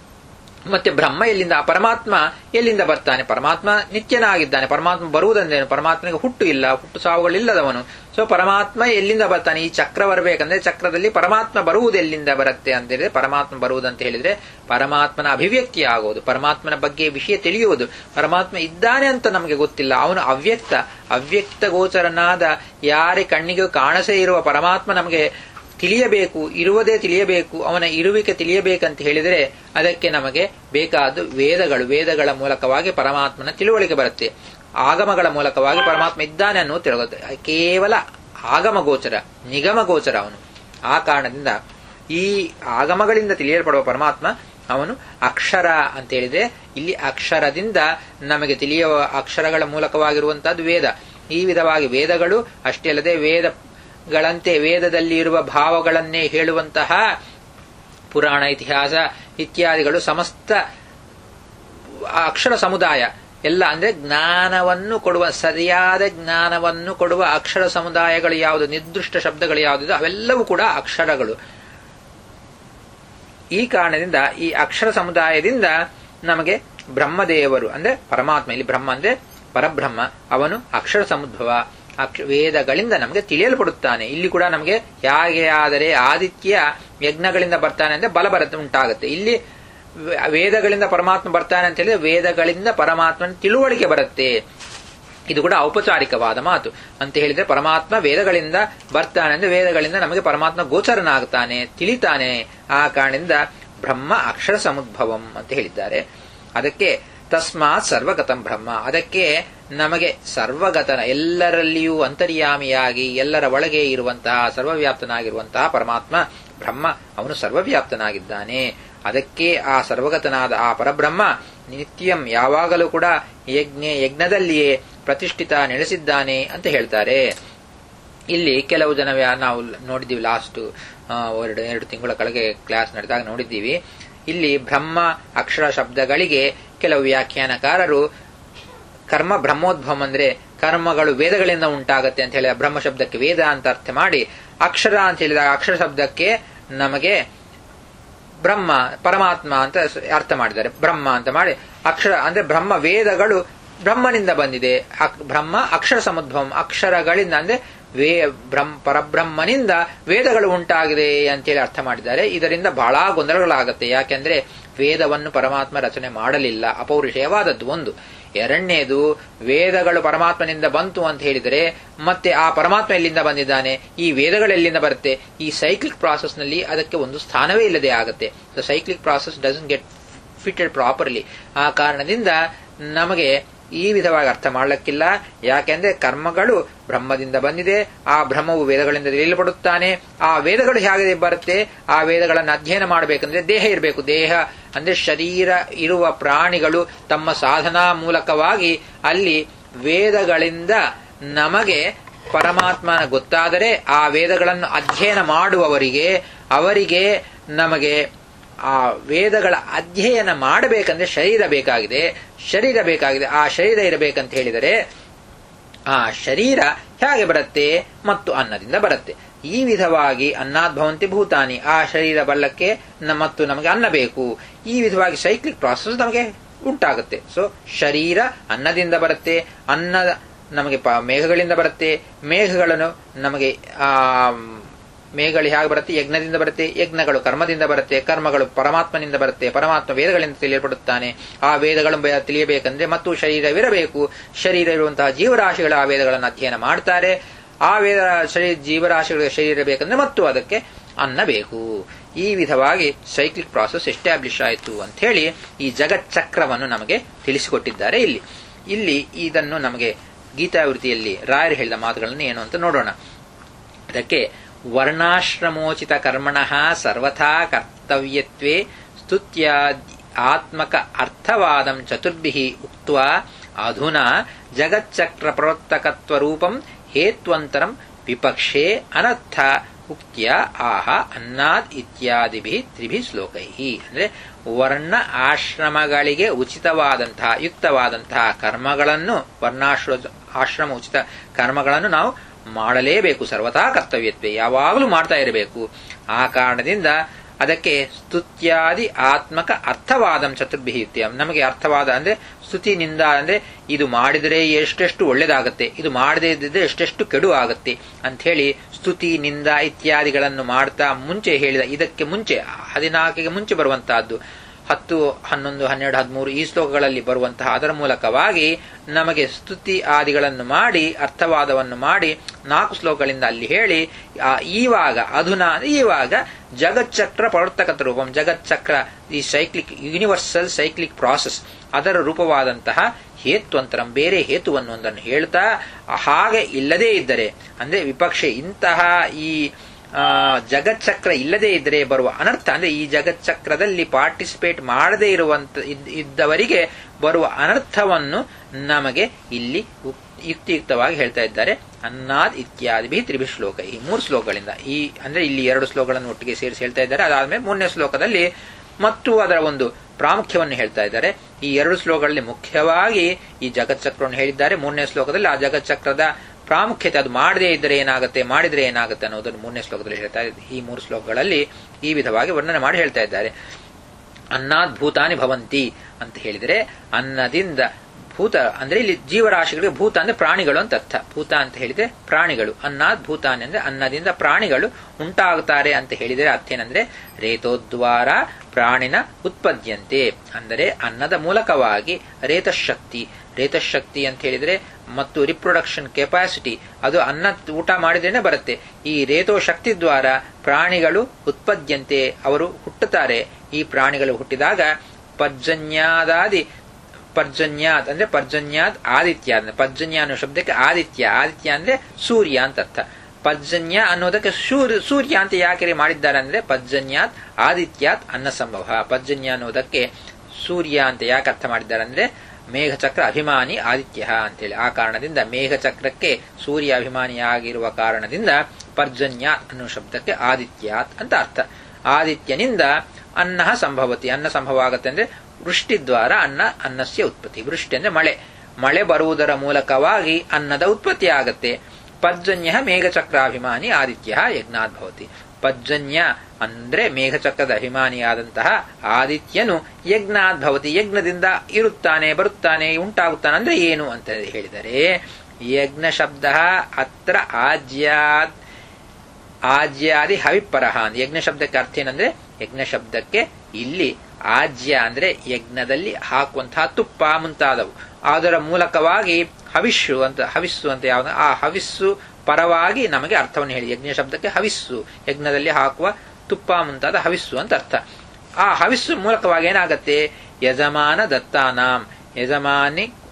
ಮತ್ತೆ ಬ್ರಹ್ಮ ಎಲ್ಲಿಂದ ಆ ಪರಮಾತ್ಮ ಎಲ್ಲಿಂದ ಬರ್ತಾನೆ ಪರಮಾತ್ಮ ನಿತ್ಯನಾಗಿದ್ದಾನೆ ಪರಮಾತ್ಮ ಬರುವುದಂದೇನು ಪರಮಾತ್ಮನಿಗೆ ಹುಟ್ಟು ಇಲ್ಲ ಹುಟ್ಟು ಸಾವುಗಳಿಲ್ಲದವನು ಸೊ ಪರಮಾತ್ಮ ಎಲ್ಲಿಂದ ಬರ್ತಾನೆ ಈ ಚಕ್ರ ಬರಬೇಕಂದ್ರೆ ಚಕ್ರದಲ್ಲಿ ಪರಮಾತ್ಮ ಬರುವುದು ಎಲ್ಲಿಂದ ಬರುತ್ತೆ ಅಂತ ಹೇಳಿದ್ರೆ ಪರಮಾತ್ಮ ಬರುವುದಂತ ಹೇಳಿದ್ರೆ ಪರಮಾತ್ಮನ ಅಭಿವ್ಯಕ್ತಿ ಆಗೋದು ಪರಮಾತ್ಮನ ಬಗ್ಗೆ ವಿಷಯ ತಿಳಿಯುವುದು ಪರಮಾತ್ಮ ಇದ್ದಾನೆ ಅಂತ ನಮಗೆ ಗೊತ್ತಿಲ್ಲ ಅವನು ಅವ್ಯಕ್ತ ಅವ್ಯಕ್ತ ಗೋಚರನಾದ ಯಾರೇ ಕಣ್ಣಿಗೆ ಕಾಣಸೇ ಇರುವ ಪರಮಾತ್ಮ ನಮಗೆ ತಿಳಿಯಬೇಕು ಇರುವುದೇ ತಿಳಿಯಬೇಕು ಅವನ ಇರುವಿಕೆ ತಿಳಿಯಬೇಕಂತ ಹೇಳಿದರೆ ಅದಕ್ಕೆ ನಮಗೆ ಬೇಕಾದ ವೇದಗಳು ವೇದಗಳ ಮೂಲಕವಾಗಿ ಪರಮಾತ್ಮನ ತಿಳುವಳಿಕೆ ಬರುತ್ತೆ ಆಗಮಗಳ ಮೂಲಕವಾಗಿ ಪರಮಾತ್ಮ ಇದ್ದಾನೆ ಅನ್ನೋದು ತಿಳುಗುತ್ತೆ ಕೇವಲ ಆಗಮ ಗೋಚರ ನಿಗಮ ಗೋಚರ ಅವನು ಆ ಕಾರಣದಿಂದ ಈ ಆಗಮಗಳಿಂದ ತಿಳಿಯಲ್ಪಡುವ ಪರಮಾತ್ಮ ಅವನು ಅಕ್ಷರ ಅಂತ ಹೇಳಿದ್ರೆ ಇಲ್ಲಿ ಅಕ್ಷರದಿಂದ ನಮಗೆ ತಿಳಿಯುವ ಅಕ್ಷರಗಳ ಮೂಲಕವಾಗಿರುವಂತಹದ್ದು ವೇದ ಈ ವಿಧವಾಗಿ ವೇದಗಳು ಅಷ್ಟೇ ಅಲ್ಲದೆ ವೇದ ಗಳಂತೆ ವೇದದಲ್ಲಿ ಇರುವ ಭಾವಗಳನ್ನೇ ಹೇಳುವಂತಹ ಪುರಾಣ ಇತಿಹಾಸ ಇತ್ಯಾದಿಗಳು ಸಮಸ್ತ ಅಕ್ಷರ ಸಮುದಾಯ ಎಲ್ಲ ಅಂದ್ರೆ ಜ್ಞಾನವನ್ನು ಕೊಡುವ ಸರಿಯಾದ ಜ್ಞಾನವನ್ನು ಕೊಡುವ ಅಕ್ಷರ ಸಮುದಾಯಗಳು ಯಾವುದು ನಿರ್ದಿಷ್ಟ ಶಬ್ದಗಳು ಯಾವುದಿದೆ ಅವೆಲ್ಲವೂ ಕೂಡ ಅಕ್ಷರಗಳು ಈ ಕಾರಣದಿಂದ ಈ ಅಕ್ಷರ ಸಮುದಾಯದಿಂದ ನಮಗೆ ಬ್ರಹ್ಮದೇವರು ಅಂದ್ರೆ ಪರಮಾತ್ಮ ಇಲ್ಲಿ ಬ್ರಹ್ಮ ಅಂದ್ರೆ ಪರಬ್ರಹ್ಮ ಅವನು ಅಕ್ಷರ ಸಮುದ್ಭವ ಅಕ್ಷ ವೇದಗಳಿಂದ ನಮಗೆ ತಿಳಿಯಲ್ಪಡುತ್ತಾನೆ ಇಲ್ಲಿ ಕೂಡ ನಮಗೆ ಹೇಗೆ ಆದರೆ ಆದಿತ್ಯ ಯಜ್ಞಗಳಿಂದ ಬರ್ತಾನೆ ಅಂದ್ರೆ ಬಲ ಬರುತ್ತೆ ಉಂಟಾಗುತ್ತೆ ಇಲ್ಲಿ ವೆ- ವೇದಗಳಿಂದ ಪರಮಾತ್ಮ ಬರ್ತಾನೆ ಅಂತ ಹೇಳಿದ್ರೆ ವೇದಗಳಿಂದ ಪರಮಾತ್ಮನ ತಿಳುವಳಿಕೆ ಬರುತ್ತೆ ಇದು ಕೂಡ ಔಪಚಾರಿಕವಾದ ಮಾತು ಅಂತ ಹೇಳಿದ್ರೆ ಪರಮಾತ್ಮ ವೇದಗಳಿಂದ ಬರ್ತಾನೆ ಅಂದ್ರೆ ವೇದಗಳಿಂದ ನಮಗೆ ಪರಮಾತ್ಮ ಗೋಚರನಾಗ್ತಾನೆ ತಿಳಿತಾನೆ ಆ ಕಾರಣದಿಂದ ಬ್ರಹ್ಮ ಅಕ್ಷರ ಸಮುದ್ಭವಂ ಅಂತ ಹೇಳಿದ್ದಾರೆ ಅದಕ್ಕೆ ತಸ್ಮಾತ್ ಸರ್ವಗತಂ ಬ್ರಹ್ಮ ಅದಕ್ಕೆ ನಮಗೆ ಸರ್ವಗತನ ಎಲ್ಲರಲ್ಲಿಯೂ ಅಂತರ್ಯಾಮಿಯಾಗಿ ಎಲ್ಲರ ಒಳಗೆ ಇರುವಂತಹ ಸರ್ವವ್ಯಾಪ್ತನಾಗಿರುವಂತಹ ಪರಮಾತ್ಮ ಬ್ರಹ್ಮ ಅವನು ಸರ್ವವ್ಯಾಪ್ತನಾಗಿದ್ದಾನೆ ಅದಕ್ಕೆ ಆ ಸರ್ವಗತನಾದ ಆ ಪರಬ್ರಹ್ಮ ನಿತ್ಯಂ ಯಾವಾಗಲೂ ಕೂಡ ಯಜ್ಞ ಯಜ್ಞದಲ್ಲಿಯೇ ಪ್ರತಿಷ್ಠಿತ ನೆಲೆಸಿದ್ದಾನೆ ಅಂತ ಹೇಳ್ತಾರೆ ಇಲ್ಲಿ ಕೆಲವು ಜನ ವ್ಯಾ- ನಾವು ನೋಡಿದ್ದೀವಿ ಲಾಸ್ಟ್ ಎರಡು ಎರಡು ತಿಂಗಳ ಕೆಳಗೆ ಕ್ಲಾಸ್ ನಡೆದಾಗ ನೋಡಿದ್ದೀವಿ ಇಲ್ಲಿ ಬ್ರಹ್ಮ ಅಕ್ಷರ ಶಬ್ದಗಳಿಗೆ ಕೆಲವು ವ್ಯಾಖ್ಯಾನಕಾರರು ಕರ್ಮ ಬ್ರಹ್ಮೋದ್ಭವಂ ಅಂದ್ರೆ ಕರ್ಮಗಳು ವೇದಗಳಿಂದ ಉಂಟಾಗತ್ತೆ ಅಂತ ಹೇಳಿದ ಬ್ರಹ್ಮ ಶಬ್ದಕ್ಕೆ ವೇದ ಅಂತ ಅರ್ಥ ಮಾಡಿ ಅಕ್ಷರ ಅಂತ ಹೇಳಿದಾಗ ಅಕ್ಷರ ಶಬ್ದಕ್ಕೆ ನಮಗೆ ಬ್ರಹ್ಮ ಪರಮಾತ್ಮ ಅಂತ ಸ- ಅರ್ಥ ಮಾಡಿದ್ದಾರೆ ಬ್ರಹ್ಮ ಅಂತ ಮಾಡಿ ಅಕ್ಷರ ಅಂದ್ರೆ ಬ್ರಹ್ಮ ವೇದಗಳು ಬ್ರಹ್ಮನಿಂದ ಬಂದಿದೆ ಅಕ್- ಬ್ರಹ್ಮ ಅಕ್ಷರ ಸಮುದ್ಭವಂ ಅಕ್ಷರಗಳಿಂದ ಅಂದ್ರೆ ವೇ ಬ್ರಹ್ಮ ಪರಬ್ರಹ್ಮನಿಂದ ವೇದಗಳು ಉಂಟಾಗಿದೆ ಅಂತೇಳಿ ಅರ್ಥ ಮಾಡಿದ್ದಾರೆ ಇದರಿಂದ ಬಹಳ ಗೊಂದಲಗಳಾಗತ್ತೆ ಯಾಕೆಂದ್ರೆ ವೇದವನ್ನು ಪರಮಾತ್ಮ ರಚನೆ ಮಾಡಲಿಲ್ಲ ಅಪೌರುಷೇಯವಾದದ್ದು ಒಂದು ಎರಡನೇದು ವೇದಗಳು ಪರಮಾತ್ಮನಿಂದ ಬಂತು ಅಂತ ಹೇಳಿದರೆ ಮತ್ತೆ ಆ ಪರಮಾತ್ಮ ಎಲ್ಲಿಂದ ಬಂದಿದ್ದಾನೆ ಈ ವೇದಗಳು ಎಲ್ಲಿಂದ ಬರುತ್ತೆ ಈ ಸೈಕ್ಲಿಕ್ ಪ್ರಾಸೆಸ್ ನಲ್ಲಿ ಅದಕ್ಕೆ ಒಂದು ಸ್ಥಾನವೇ ಇಲ್ಲದೆ ಆಗುತ್ತೆ the cyclic process doesn't get fitted properly ಆ ಕಾರಣದಿಂದ ನಮಗೆ ಈ ವಿಧವಾಗಿ ಅರ್ಥ ಮಾಡಲಿಕ್ಕಿಲ್ಲ ಯಾಕೆಂದ್ರೆ ಕರ್ಮಗಳು ಬ್ರಹ್ಮದಿಂದ ಬಂದಿದೆ ಆ ಬ್ರಹ್ಮವು ವೇದಗಳಿಂದ ತಿಳಿಯಲ್ಪಡುತ್ತಾನೆ ಆ ವೇದಗಳು ಹೇಗೆ ಬರುತ್ತೆ ಆ ವೇದಗಳನ್ನು ಅಧ್ಯಯನ ಮಾಡಬೇಕಂದ್ರೆ ದೇಹ ಇರಬೇಕು ದೇಹ ಅಂದ್ರೆ ಶರೀರ ಇರುವ ಪ್ರಾಣಿಗಳು ತಮ್ಮ ಸಾಧನಾ ಮೂಲಕವಾಗಿ ಅಲ್ಲಿ ವೇದಗಳಿಂದ ನಮಗೆ ಪರಮಾತ್ಮನ ಗೊತ್ತಾದರೆ ಆ ವೇದಗಳನ್ನು ಅಧ್ಯಯನ ಮಾಡುವವರಿಗೆ ಅವರಿಗೆ ನಮಗೆ ಆ ವೇದಗಳ ಅಧ್ಯಯನ ಮಾಡಬೇಕಂದ್ರೆ ಶರೀರ ಬೇಕಾಗಿದೆ ಶರೀರ ಬೇಕಾಗಿದೆ ಆ ಶರೀರ ಇರಬೇಕಂತ ಹೇಳಿದರೆ ಆ ಶರೀರ ಹೇಗೆ ಬರುತ್ತೆ ಮತ್ತು ಅನ್ನದಿಂದ ಬರುತ್ತೆ ಈ ವಿಧವಾಗಿ ಅನ್ನದ್ಭವಂತಿ ಭೂತಾನಿ ಆ ಶರೀರ ಬಲ್ಲಕ್ಕೆ ಮತ್ತು ನಮಗೆ ಅನ್ನ ಬೇಕು ಈ ವಿಧವಾಗಿ ಸೈಕ್ಲಿಕ್ ಪ್ರಾಸೆಸ್ ನಮಗೆ ಉಂಟಾಗುತ್ತೆ ಸೊ ಶರೀರ ಅನ್ನದಿಂದ ಬರುತ್ತೆ ಅನ್ನ ನಮಗೆ ಮೇಘಗಳಿಂದ ಬರುತ್ತೆ ಮೇಘಗಳನ್ನು ನಮಗೆ ಆ ಮೇಘಗಳು ಹೇಗೆ ಬರುತ್ತೆ ಯಜ್ಞದಿಂದ ಬರುತ್ತೆ ಯಜ್ಞಗಳು ಕರ್ಮದಿಂದ ಬರುತ್ತೆ ಕರ್ಮಗಳು ಪರಮಾತ್ಮನಿಂದ ಬರುತ್ತೆ ಪರಮಾತ್ಮ ವೇದಗಳಿಂದ ತಿಳಿಯಲ್ಪಡುತ್ತಾನೆ ಆ ವೇದಗಳು ತಿಳಿಯಬೇಕಂದ್ರೆ ಮತ್ತು ಶರೀರವಿರಬೇಕು ಶರೀರ ಇರುವಂತಹ ಜೀವರಾಶಿಗಳ ಆ ವೇದಗಳನ್ನು ಅಧ್ಯಯನ ಮಾಡ್ತಾರೆ ಆ ವೇದ ಶರೀರ ಜೀವರಾಶಿಗಳ ಶರೀರ ಬೇಕಂದ್ರೆ ಮತ್ತು ಅದಕ್ಕೆ ಅನ್ನ ಬೇಕು ಈ ವಿಧವಾಗಿ ಸೈಕ್ಲಿಕ್ ಪ್ರಾಸೆಸ್ ಎಸ್ಟಾಬ್ಲಿಷ್ ಆಯಿತು ಅಂತ ಹೇಳಿ ಈ ಜಗಚ್ಚಕ್ರವನ್ನು ನಮಗೆ ತಿಳಿಸಿಕೊಟ್ಟಿದ್ದಾರೆ ಇಲ್ಲಿ ಇಲ್ಲಿ ಇದನ್ನು ನಮಗೆ ಗೀತಾವೃತಿಯಲ್ಲಿ ರಾಯರು ಹೇಳಿದ ಮಾತುಗಳನ್ನು ಏನು ಅಂತ ನೋಡೋಣ ಅದಕ್ಕೆ ವರ್ಣಾಶ್ರಮೋಚಿತ ಕರ್ಮಣ ಸರ್ವಥಾ ಕರ್ತವ್ಯತ್ವೇ ಸ್ತುತ್ಯಾದಿ ಆತ್ಮಕ ಅರ್ಥವಾದಂ ಚತುರ್ಭಿ ಉಕ್ತ ಅಧುನಾ ಜಗಚ್ಚಕ್ರ ಪ್ರವರ್ತಕತ್ವ ರೂಪಂ ಹೇತ್ವಂತರಂ ವಿಪಕ್ಷೇ ಅನರ್ಥ ಉಕ್ತಿಯ ಆಹ ಅನ್ನಾದ್ ಇತ್ಯಾದಿಭಿ ತ್ರಿಭಿ ಶ್ಲೋಕೈ ಅಂದ್ರೆ ವರ್ಣ ಆಶ್ರಮಗಳಿಗೆ ಉಚಿತವಾದಂತಹ ಯುಕ್ತವಾದಂತಹ ಕರ್ಮಗಳನ್ನು ವರ್ಣಾಶ್ರ ಆಶ್ರಮ ಉಚಿತ ಕರ್ಮಗಳನ್ನು ನಾವು ಮಾಡಲೇಬೇಕು ಸರ್ವಥಾ ಕರ್ತವ್ಯತ್ವೆ ಯಾವಾಗಲೂ ಮಾಡ್ತಾ ಇರಬೇಕು ಆ ಕಾರಣದಿಂದ ಅದಕ್ಕೆ ಸ್ತುತ್ಯಾದಿ ಆತ್ಮಕ ಅರ್ಥವಾದಂ ಚತುರ್ಭಿ ನಮಗೆ ಅರ್ಥವಾದ ಅಂದ್ರೆ ಸ್ತುತಿನಿಂದ ಅಂದ್ರೆ ಇದು ಮಾಡಿದರೆ ಎಷ್ಟೆಷ್ಟು ಒಳ್ಳೇದಾಗತ್ತೆ ಇದು ಮಾಡದೇ ಇದ್ದಿದ್ರೆ ಎಷ್ಟೆಷ್ಟು ಕೆಡು ಆಗತ್ತೆ ಅಂತ ಹೇಳಿ ಸ್ತುತಿ ನಿಂದ ಇತ್ಯಾದಿಗಳನ್ನು ಮಾಡ್ತಾ ಮುಂಚೆ ಹೇಳಿದ ಇದಕ್ಕೆ ಮುಂಚೆ ಹದಿನಾಲ್ಕಿಗೆ ಮುಂಚೆ ಬರುವಂತಹದ್ದು ಹತ್ತು ಹನ್ನೊಂದು ಹನ್ನೆರಡು ಹದಿಮೂರು ಈ ಶ್ಲೋಕಗಳಲ್ಲಿ ಬರುವಂತಹ ಅದರ ಮೂಲಕವಾಗಿ ನಮಗೆ ಸ್ತುತಿ ಆದಿಗಳನ್ನು ಮಾಡಿ ಅರ್ಥವಾದವನ್ನು ಮಾಡಿ ನಾಲ್ಕು ಶ್ಲೋಕಗಳಿಂದ ಅಲ್ಲಿ ಹೇಳಿ ಈವಾಗ ಅಧುನಾ ಈವಾಗ ಜಗಚ್ಚಕ್ರ ಪ್ರವರ್ತಕತ ರೂಪಂ ಜಗಚ್ಚಕ್ರ ಈ ಸೈಕ್ಲಿಕ್ ಯೂನಿವರ್ಸಲ್ ಸೈಕ್ಲಿಕ್ ಪ್ರಾಸೆಸ್ ಅದರ ರೂಪವಾದಂತಹ ಹೇತ್ವಂತರಂ ಬೇರೆ ಹೇತುವನ್ನು ಒಂದನ್ನು ಹೇಳ್ತಾ ಹಾಗೆ ಇಲ್ಲದೇ ಇದ್ದರೆ ಅಂದ್ರೆ ವಿಪಕ್ಷೆ ಇಂತಹ ಈ ಜಗಚ್ಚಕ್ರ ಇಲ್ಲದೇ ಇದ್ದರೆ ಬರುವ ಅನರ್ಥ ಅಂದ್ರೆ ಈ ಜಗಚ್ಚಕ್ರದಲ್ಲಿ ಪಾರ್ಟಿಸಿಪೇಟ್ ಮಾಡದೇ ಇರುವಂತ ಇದ್ದವರಿಗೆ ಬರುವ ಅನರ್ಥವನ್ನು ನಮಗೆ ಇಲ್ಲಿ ಯುಕ್ತಿಯುಕ್ತವಾಗಿ ಹೇಳ್ತಾ ಇದ್ದಾರೆ ಅನ್ನಾದ್ ಇತ್ಯಾದಿ ತ್ರಿಭಿ ಶ್ಲೋಕ ಈ ಮೂರು ಶ್ಲೋಕಗಳಿಂದ ಈ ಅಂದ್ರೆ ಇಲ್ಲಿ ಎರಡು ಶ್ಲೋಕಗಳನ್ನು ಒಟ್ಟಿಗೆ ಸೇರಿಸಿ ಹೇಳ್ತಾ ಇದ್ದಾರೆ ಅದಾದ್ಮೇಲೆ ಮೂರನೇ ಶ್ಲೋಕದಲ್ಲಿ ಮತ್ತು ಅದರ ಒಂದು ಪ್ರಾಮುಖ್ಯವನ್ನು ಹೇಳ್ತಾ ಇದ್ದಾರೆ ಈ ಎರಡು ಶ್ಲೋಕಗಳಲ್ಲಿ ಮುಖ್ಯವಾಗಿ ಈ ಜಗಚ್ಚಕ್ರವನ್ನು ಹೇಳಿದ್ದಾರೆ ಮೂರನೇ ಶ್ಲೋಕದಲ್ಲಿ ಆ ಜಗಚ್ಚಕ್ರದ ಪ್ರಾಮುಖ್ಯತೆ ಅದು ಮಾಡದೇ ಇದ್ದರೆ ಏನಾಗುತ್ತೆ ಮಾಡಿದರೆ ಏನಾಗುತ್ತೆ ಅನ್ನೋದನ್ನು ಮೂರನೇ ಶ್ಲೋಕದಲ್ಲಿ ಹೇಳ್ತಾ ಈ ಮೂರು ಶ್ಲೋಕಗಳಲ್ಲಿ ಈ ವಿಧವಾಗಿ ವರ್ಣನೆ ಮಾಡಿ ಹೇಳ್ತಾ ಇದ್ದಾರೆ ಅನ್ನದ್ ಭೂತಾನಿ ಭವಂತಿ ಅಂತ ಹೇಳಿದರೆ ಅನ್ನದಿಂದ ಭೂತ ಅಂದ್ರೆ ಇಲ್ಲಿ ಜೀವರಾಶಿಗಳಿಗೆ ಭೂತ ಅಂದ್ರೆ ಪ್ರಾಣಿಗಳು ಅಂತ ಅರ್ಥ ಭೂತ ಅಂತ ಹೇಳಿದ್ರೆ ಪ್ರಾಣಿಗಳು ಅನ್ನದ್ ಭೂತಾನಿ ಅಂದ್ರೆ ಅನ್ನದಿಂದ ಪ್ರಾಣಿಗಳು ಉಂಟಾಗುತ್ತಾರೆ ಅಂತ ಹೇಳಿದರೆ ಅರ್ಥ ಏನಂದ್ರೆ ರೇತೋದ್ವಾರ ಪ್ರಾಣಿನ ಉತ್ಪದ್ಯಂತೆ ಅಂದರೆ ಅನ್ನದ ಮೂಲಕವಾಗಿ ರೇತಶಕ್ತಿ ರೇತಶಕ್ತಿ ಅಂತ ಹೇಳಿದ್ರೆ ಮತ್ತು ರಿಪ್ರೊಡಕ್ಷನ್ ಕೆಪಾಸಿಟಿ ಅದು ಅನ್ನ ಊಟ ಮಾಡಿದ್ರೇನೆ ಬರುತ್ತೆ ಈ ರೇತೋ ಶಕ್ತಿ ದ್ವಾರ ಪ್ರಾಣಿಗಳು ಉತ್ಪದ್ಯಂತೆ ಅವರು ಹುಟ್ಟುತ್ತಾರೆ ಈ ಪ್ರಾಣಿಗಳು ಹುಟ್ಟಿದಾಗ ಪರ್ಜನ್ಯಾದಾದಿ ಪರ್ಜನ್ಯಾತ್ ಅಂದ್ರೆ ಪರ್ಜನ್ಯಾತ್ ಆದಿತ್ಯ ಅಂದ್ರೆ ಪರ್ಜನ್ಯ ಅನ್ನೋ ಶಬ್ದಕ್ಕೆ ಆದಿತ್ಯ ಆದಿತ್ಯ ಅಂದ್ರೆ ಸೂರ್ಯ ಅಂತ ಅರ್ಥ ಪರ್ಜನ್ಯ ಅನ್ನೋದಕ್ಕೆ ಸೂರ್ಯ ಅಂತ ಯಾಕೆ ಮಾಡಿದ್ದಾರೆ ಅಂದ್ರೆ ಪರ್ಜನ್ಯಾತ್ ಆದಿತ್ಯಾತ್ ಅನ್ನ ಸಂಭವ ಪರ್ಜನ್ಯ ಅನ್ನೋದಕ್ಕೆ ಸೂರ್ಯ ಅಂತ ಯಾಕೆ ಅರ್ಥ ಮಾಡಿದ್ದಾರೆ ಅಂದ್ರೆ ಮೇಘಚಕ್ರ ಅಭಿಮಾನಿ ಆದಿತ್ಯ ಅಂತೇಳಿ ಆ ಕಾರಣದಿಂದ ಮೇಘಚಕ್ರಕ್ಕೆ ಸೂರ್ಯ ಅಭಿಮಾನಿಯಾಗಿರುವ ಕಾರಣದಿಂದ ಪರ್ಜನ್ಯ ಅನ್ನೋ ಶಬ್ದಕ್ಕೆ ಆದಿತ್ಯಾತ್ ಅಂತ ಅರ್ಥ ಆದಿತ್ಯನಿಂದ ಅನ್ನ ಸಂಭವತಿ ಅನ್ನ ಸಂಭವ ಆಗತ್ತೆ ಅಂದ್ರೆ ವೃಷ್ಟಿ ದ್ವಾರ ಅನ್ನ ಅನ್ನಸ್ಯ ಉತ್ಪತ್ತಿ ವೃಷ್ಟಿ ಅಂದ್ರೆ ಮಳೆ ಮಳೆ ಬರುವುದರ ಮೂಲಕವಾಗಿ ಅನ್ನದ ಉತ್ಪತ್ತಿ ಆಗತ್ತೆ ಪರ್ಜನ್ಯ ಮೇಘಚಕ್ರಾಭಿಮಾನಿ ಆದಿತ್ಯ ಯಜ್ಞಾತ್ ಭವತಿ ಪರ್ಜನ್ಯ ಅಂದ್ರೆ ಮೇಘಚಕ್ರದ ಅಭಿಮಾನಿಯಾದಂತಹ ಆದಿತ್ಯನು ಯಜ್ಞಾತ್ ಭವತಿ ಯಜ್ಞದಿಂದ ಇರುತ್ತಾನೆ ಬರುತ್ತಾನೆ ಉಂಟಾಗುತ್ತಾನೆ ಅಂದ್ರೆ ಏನು ಅಂತ ಹೇಳಿದರೆ ಯಜ್ಞ ಶಬ್ದ ಅತ್ರ ಆಜ್ಯಾತ್ ಆಜ್ಯಾದಿ ಹವಿಪರಹ ಯಜ್ಞ ಶಬ್ದಕ್ಕೆ ಅರ್ಥ ಏನಂದ್ರೆ ಯಜ್ಞ ಶಬ್ದಕ್ಕೆ ಇಲ್ಲಿ ಆಜ್ಯ ಅಂದ್ರೆ ಯಜ್ಞದಲ್ಲಿ ಹಾಕುವಂತಹ ತುಪ್ಪ ಮುಂತಾದವು ಅದರ ಮೂಲಕವಾಗಿ ಹವಿಸ್ಸು ಅಂತ ಹವಿಸ್ಸು ಅಂತ ಯಾವ ಆ ಹವಿಸ್ಸು ಪರವಾಗಿ ನಮಗೆ ಅರ್ಥವನ್ನು ಹೇಳಿ ಯಜ್ಞ ಶಬ್ದಕ್ಕೆ ಹವಿಸ್ಸು ಯಜ್ಞದಲ್ಲಿ ಹಾಕುವ ತುಪ್ಪ ಮುಂತಾದ ಹವಿಸ್ಸು ಅಂತ ಅರ್ಥ ಆ ಹವಿಸ್ಸು ಮೂಲಕವಾಗಿ ಏನಾಗತ್ತೆ ಯಜಮಾನ ದತ್ತಾನಾಂ ಯಜಮಾನಿ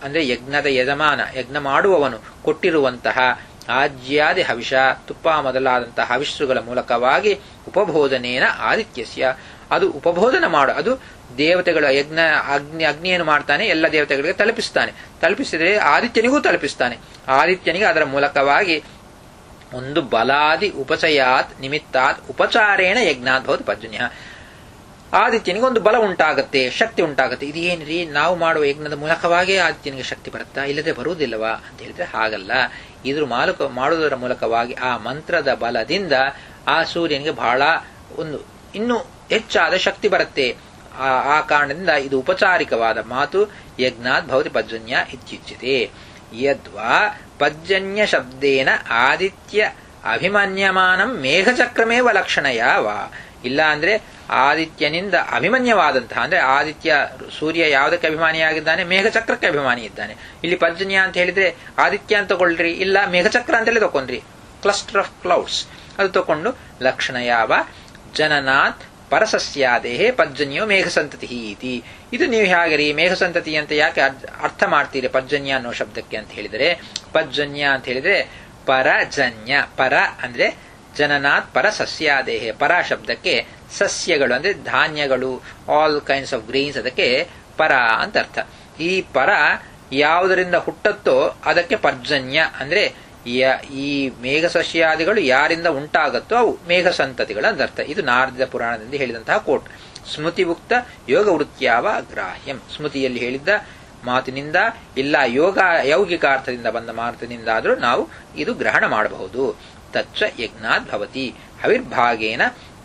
ಅಂದ್ರೆ ಯಜ್ಞದ ಯಜಮಾನ ಯಜ್ಞ ಮಾಡುವವನು ಕೊಟ್ಟಿರುವಂತಹ ಆಜ್ಯಾದಿ ಹವಿಷ ತುಪ್ಪ ಮೊದಲಾದಂತಹ ಹವಿಸ್ಸುಗಳ ಮೂಲಕವಾಗಿ ಉಪಬೋಧನೇನ ಆದಿತ್ಯಸ್ಯ ಅದು ಉಪಬೋಧನ ಮಾಡು ಅದು ದೇವತೆಗಳ ಯಜ್ಞ ಅಗ್ನಿ ಅಗ್ನಿಯನ್ನು ಮಾಡ್ತಾನೆ ಎಲ್ಲ ದೇವತೆಗಳಿಗೆ ತಲುಪಿಸ್ತಾನೆ ತಲುಪಿಸಿದರೆ ಆದಿತ್ಯನಿಗೂ ತಲುಪಿಸ್ತಾನೆ ಆದಿತ್ಯನಿಗೆ ಅದರ ಮೂಲಕವಾಗಿ ಒಂದು ಬಲಾದಿ ಉಪಚಯಾತ್ ನಿಮಿತ್ತಾತ್ ಉಪಚಾರೇಣ ಯಜ್ಞಾತ್ ಭವತಿ ಪರ್ಜನ್ಯ ಆದಿತ್ಯನಿಗೆ ಒಂದು ಬಲ ಉಂಟಾಗತ್ತೆ ಶಕ್ತಿ ಉಂಟಾಗತ್ತೆ ಇದು ಏನ್ರಿ ನಾವು ಮಾಡುವ ಯಜ್ಞದ ಮೂಲಕವಾಗಿ ಆದಿತ್ಯನಿಗೆ ಶಕ್ತಿ ಬರುತ್ತಾ ಇಲ್ಲದೆ ಬರುವುದಿಲ್ಲವಾ ಅಂತ ಹೇಳಿದ್ರೆ ಹಾಗಲ್ಲ ಇದ್ರ ಮಾಲಕ ಮಾಡುವುದರ ಮೂಲಕವಾಗಿ ಆ ಮಂತ್ರದ ಬಲದಿಂದ ಆ ಸೂರ್ಯನಿಗೆ ಬಹಳ ಒಂದು ಇನ್ನೂ ಹೆಚ್ಚಾದ ಶಕ್ತಿ ಬರುತ್ತೆ ಆ ಕಾರಣದಿಂದ ಇದು ಉಪಚಾರಿಕವಾದ ಮಾತು ಯಜ್ಞಾತ್ ಭವತಿ ಪರ್ಜನ್ಯ ಇತ್ಯುಚ್ಯತೆ ಯದ್ವಾ ಪರ್ಜನ್ಯ ಶಬ್ದೇನ ಆದಿತ್ಯ ಅಭಿಮನ್ಯಮಾನಂ ಮೇಘಚಕ್ರಮೇವ ಲಕ್ಷಣಯ ವಾ ಇಲ್ಲ ಅಂದ್ರೆ ಆದಿತ್ಯನಿಂದ ಅಭಿಮನ್ಯವಾದಂತಹ ಅಂದ್ರೆ ಆದಿತ್ಯ ಸೂರ್ಯ ಯಾವುದಕ್ಕೆ ಅಭಿಮಾನಿಯಾಗಿದ್ದಾನೆ ಮೇಘಚಕ್ರಕ್ಕೆ ಅಭಿಮಾನಿ ಇದ್ದಾನೆ ಇಲ್ಲಿ ಪರ್ಜನ್ಯ ಅಂತ ಹೇಳಿದ್ರೆ ಆದಿತ್ಯ ಅಂತ ತಗೊಳ್ರಿ ಇಲ್ಲ ಮೇಘಚಕ್ರ ಅಂತೇಳಿ ತಕೊಂಡ್ರಿ ಕ್ಲಸ್ಟರ್ ಆಫ್ ಕ್ಲೌಡ್ಸ್ ಅದು ತಕೊಂಡು ಲಕ್ಷಣ ಯಾವ ಜನನಾಥ್ ಪರಸಸ್ಯಾದೇಹೇ ಪರ್ಜನ್ಯೋ ಮೇಘಸಂತತಿ ಇತಿ ಇದು ನೀವು ಹೇಗರಿ ಮೇಘಸಂತತಿ ಅಂತ ಯಾಕೆ ಅರ್ಥ ಮಾಡ್ತೀರಿ ಪರ್ಜನ್ಯ ಅನ್ನೋ ಶಬ್ದಕ್ಕೆ ಅಂತ ಹೇಳಿದರೆ ಪರ್ಜನ್ಯ ಅಂತ ಹೇಳಿದ್ರೆ ಪರಜನ್ಯ ಪರ ಅಂದ್ರೆ ಜನನಾಥ್ ಪರ ಸಸ್ಯಾದೇಹೆ ಪರ ಶಬ್ದಕ್ಕೆ ಸಸ್ಯಗಳು ಅಂದ್ರೆ ಧಾನ್ಯಗಳು ಆಲ್ ಕೈಂಡ್ಸ್ ಆಫ್ ಗ್ರೀನ್ಸ್ ಅದಕ್ಕೆ ಪರ ಅಂತ ಅರ್ಥ ಈ ಪರ ಯಾವುದರಿಂದ ಹುಟ್ಟತ್ತೋ ಅದಕ್ಕೆ ಪರ್ಜನ್ಯ ಅಂದ್ರೆ ಈ ಮೇಘ ಸಸ್ಯಾದಿಗಳು ಯಾರಿಂದ ಉಂಟಾಗತ್ತೋ ಅವು ಮೇಘ ಸಂತತಿಗಳು ಅಂತ ಅರ್ಥ ಇದು ನಾರದ ಪುರಾಣದಿಂದ ಹೇಳಿದಂತಹ ಕೋಟ್ ಸ್ಮೃತಿಭುಕ್ತ ಯೋಗ ವೃತ್ತಿಯಾವ ಗ್ರಾಹ್ಯಂ ಸ್ಮೃತಿಯಲ್ಲಿ ಹೇಳಿದ್ದ ಮಾತಿನಿಂದ ಇಲ್ಲ ಯೋಗ ಯೌಗಿಕ ಅರ್ಥದಿಂದ ಬಂದ ಮಾತಿನಿಂದಾದರೂ ನಾವು ಇದು ಗ್ರಹಣ ಮಾಡಬಹುದು ತಚ್ಚ ಯಜ್ಞಾದ್ ಭವತಿ ಹವಿರ್ಭಾಗೇನ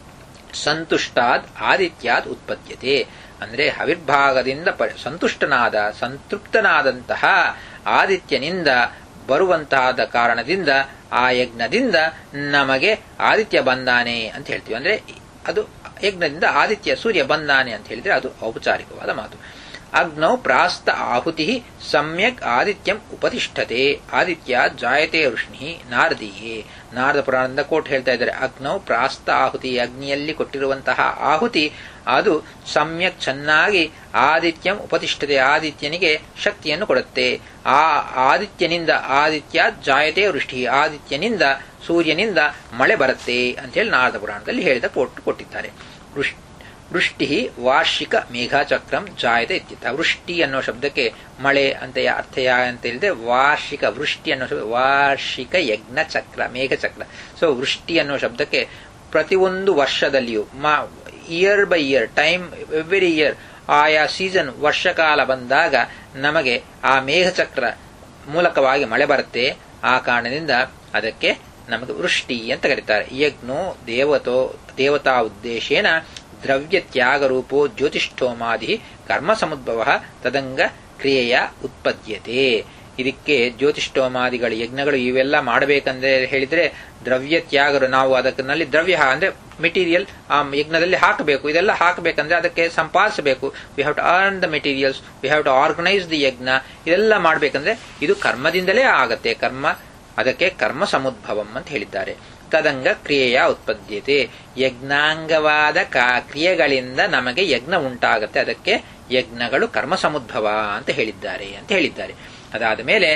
ಸಂತುಷ್ಟಾದ್ ಆದಿತ್ಯಾದ್ ಉತ್ಪದ್ಯತೆ ಅಂದ್ರೆ ಹವಿರ್ಭಾಗದಿಂದ ಸಂತುಷ್ಟನಾದ ಸಂತೃಪ್ತನಾದಂತಹ ಆದಿತ್ಯನಿಂದ ಬರುವಂತಹದ ಕಾರಣದಿಂದ ಆ ಯಜ್ಞದಿಂದ ನಮಗೆ ಆದಿತ್ಯ ಬಂದಾನೆ ಅಂತ ಹೇಳ್ತೀವಿ ಅಂದ್ರೆ ಅದು ಯಜ್ಞದಿಂದ ಆದಿತ್ಯ ಸೂರ್ಯ ಬಂದಾನೆ ಅಂತ ಹೇಳಿದ್ರೆ ಅದು ಔಪಚಾರಿಕವಾದ ಮಾತು ಅಗ್ನೌ ಪ್ರಾಸ್ತ ಆಹುತಿ ಸಮ್ಯಕ್ ಆದಿತ್ಯಂ ಉಪತಿಷ್ಠತೆ ಆದಿತ್ಯ ಜಾಯತೆ ವೃಷ್ಣಿ ನಾರದೀಯೇ ನಾರದ ಪುರಾಣದಿಂದ ಕೋಟ್ ಹೇಳ್ತಾ ಇದ್ದಾರೆ ಅಗ್ನೌ ಪ್ರಾಸ್ತ ಆಹುತಿ ಅಗ್ನಿಯಲ್ಲಿ ಕೊಟ್ಟಿರುವಂತಹ ಆಹುತಿ ಅದು ಸಮ್ಯಕ್ ಚೆನ್ನಾಗಿ ಆದಿತ್ಯಂ ಉಪತಿಷ್ಠತೆ ಆದಿತ್ಯನಿಗೆ ಶಕ್ತಿಯನ್ನು ಕೊಡುತ್ತೆ ಆ ಆದಿತ್ಯನಿಂದ ಆದಿತ್ಯ ಜಾಯತೆ ವೃಷ್ಟಿ ಆದಿತ್ಯನಿಂದ ಸೂರ್ಯನಿಂದ ಮಳೆ ಬರುತ್ತೆ ಅಂತ ಹೇಳಿ ನಾರದ ಪುರಾಣದಲ್ಲಿ ಹೇಳಿದ ಕೋಟ್ ಕೊಟ್ಟಿದ್ದಾರೆ ವೃಷ್ಟಿ ವಾರ್ಷಿಕ ಮೇಘಚಕ್ರಂ ಜಾಯತೆ ಇತ್ಯರ್ಥ ವೃಷ್ಟಿ ಅನ್ನೋ ಶಬ್ದಕ್ಕೆ ಮಳೆ ಅಂತ ಅರ್ಥ ಅಂತ ಹೇಳಿದ್ರೆ ವಾರ್ಷಿಕ ವೃಷ್ಟಿ ಅನ್ನೋ ಶಬ್ದ ವಾರ್ಷಿಕ ಯಜ್ಞ ಚಕ್ರ ಮೇಘಚಕ್ರ ಸೊ ವೃಷ್ಟಿ ಅನ್ನೋ ಶಬ್ದಕ್ಕೆ ಪ್ರತಿಯೊಂದು ವರ್ಷದಲ್ಲಿಯೂ year by year time every year ಆಯಾ ಸೀಸನ್ ವರ್ಷಕಾಲ ಬಂದಾಗ ನಮಗೆ ಆ ಮೇಘಚಕ್ರ ಮೂಲಕವಾಗಿ ಮಳೆ ಬರುತ್ತೆ ಆ ಕಾರಣದಿಂದ ಅದಕ್ಕೆ ನಮಗೆ ವೃಷ್ಟಿ ಅಂತ ಕರೀತಾರೆ ಯಜ್ಞೋ ದೇವತೋ ದೇವತಾ ಉದ್ದೇಶೇನ ದ್ರವ್ಯ ತ್ಯಾಗ ರೂಪೋ ಜ್ಯೋತಿಷ್ಠೋಮಾದಿ ಕರ್ಮ ಸಮುದ್ಭವ ತದಂಗ ಕ್ರಿಯೆಯ ಉತ್ಪದ್ಯತೆ ಇದಕ್ಕೆ ಜ್ಯೋತಿಷ್ಠೋಮಾದಿಗಳು ಯಜ್ಞಗಳು ಇವೆಲ್ಲ ಮಾಡಬೇಕಂದ್ರೆ ಹೇಳಿದ್ರೆ ದ್ರವ್ಯ ತ್ಯಾಗರು ನಾವು ಅದಕ್ಕಿನಲ್ಲಿ ದ್ರವ್ಯ ಅಂದ್ರೆ ಮೆಟೀರಿಯಲ್ ಆ ಯಜ್ಞದಲ್ಲಿ ಹಾಕಬೇಕು ಇದೆಲ್ಲ ಹಾಕಬೇಕಂದ್ರೆ ಅದಕ್ಕೆ ಸಂಪಾದಿಸಬೇಕು we have to earn the materials we have to organise the yajna ಇದೆಲ್ಲ ಮಾಡಬೇಕಂದ್ರೆ ಇದು ಕರ್ಮದಿಂದಲೇ ಆಗತ್ತೆ ಕರ್ಮ ಅದಕ್ಕೆ ಕರ್ಮ ಸಮುದ್ಭವಂ ಅಂತ ಹೇಳಿದ್ದಾರೆ ತದಂಗ ಕ್ರಿಯೆಯ ಉತ್ಪದ್ಯತೆ ಯಜ್ಞಾಂಗವಾದ ಕ್ರಿಯೆಗಳಿಂದ ನಮಗೆ ಯಜ್ಞ ಉಂಟಾಗುತ್ತೆ ಅದಕ್ಕೆ ಯಜ್ಞಗಳು ಕರ್ಮ ಸಮುದ್ಭವ ಅಂತ ಹೇಳಿದ್ದಾರೆ ಅಂತ ಹೇಳಿದ್ದಾರೆ ಅದಾದ ಮೇಲೆ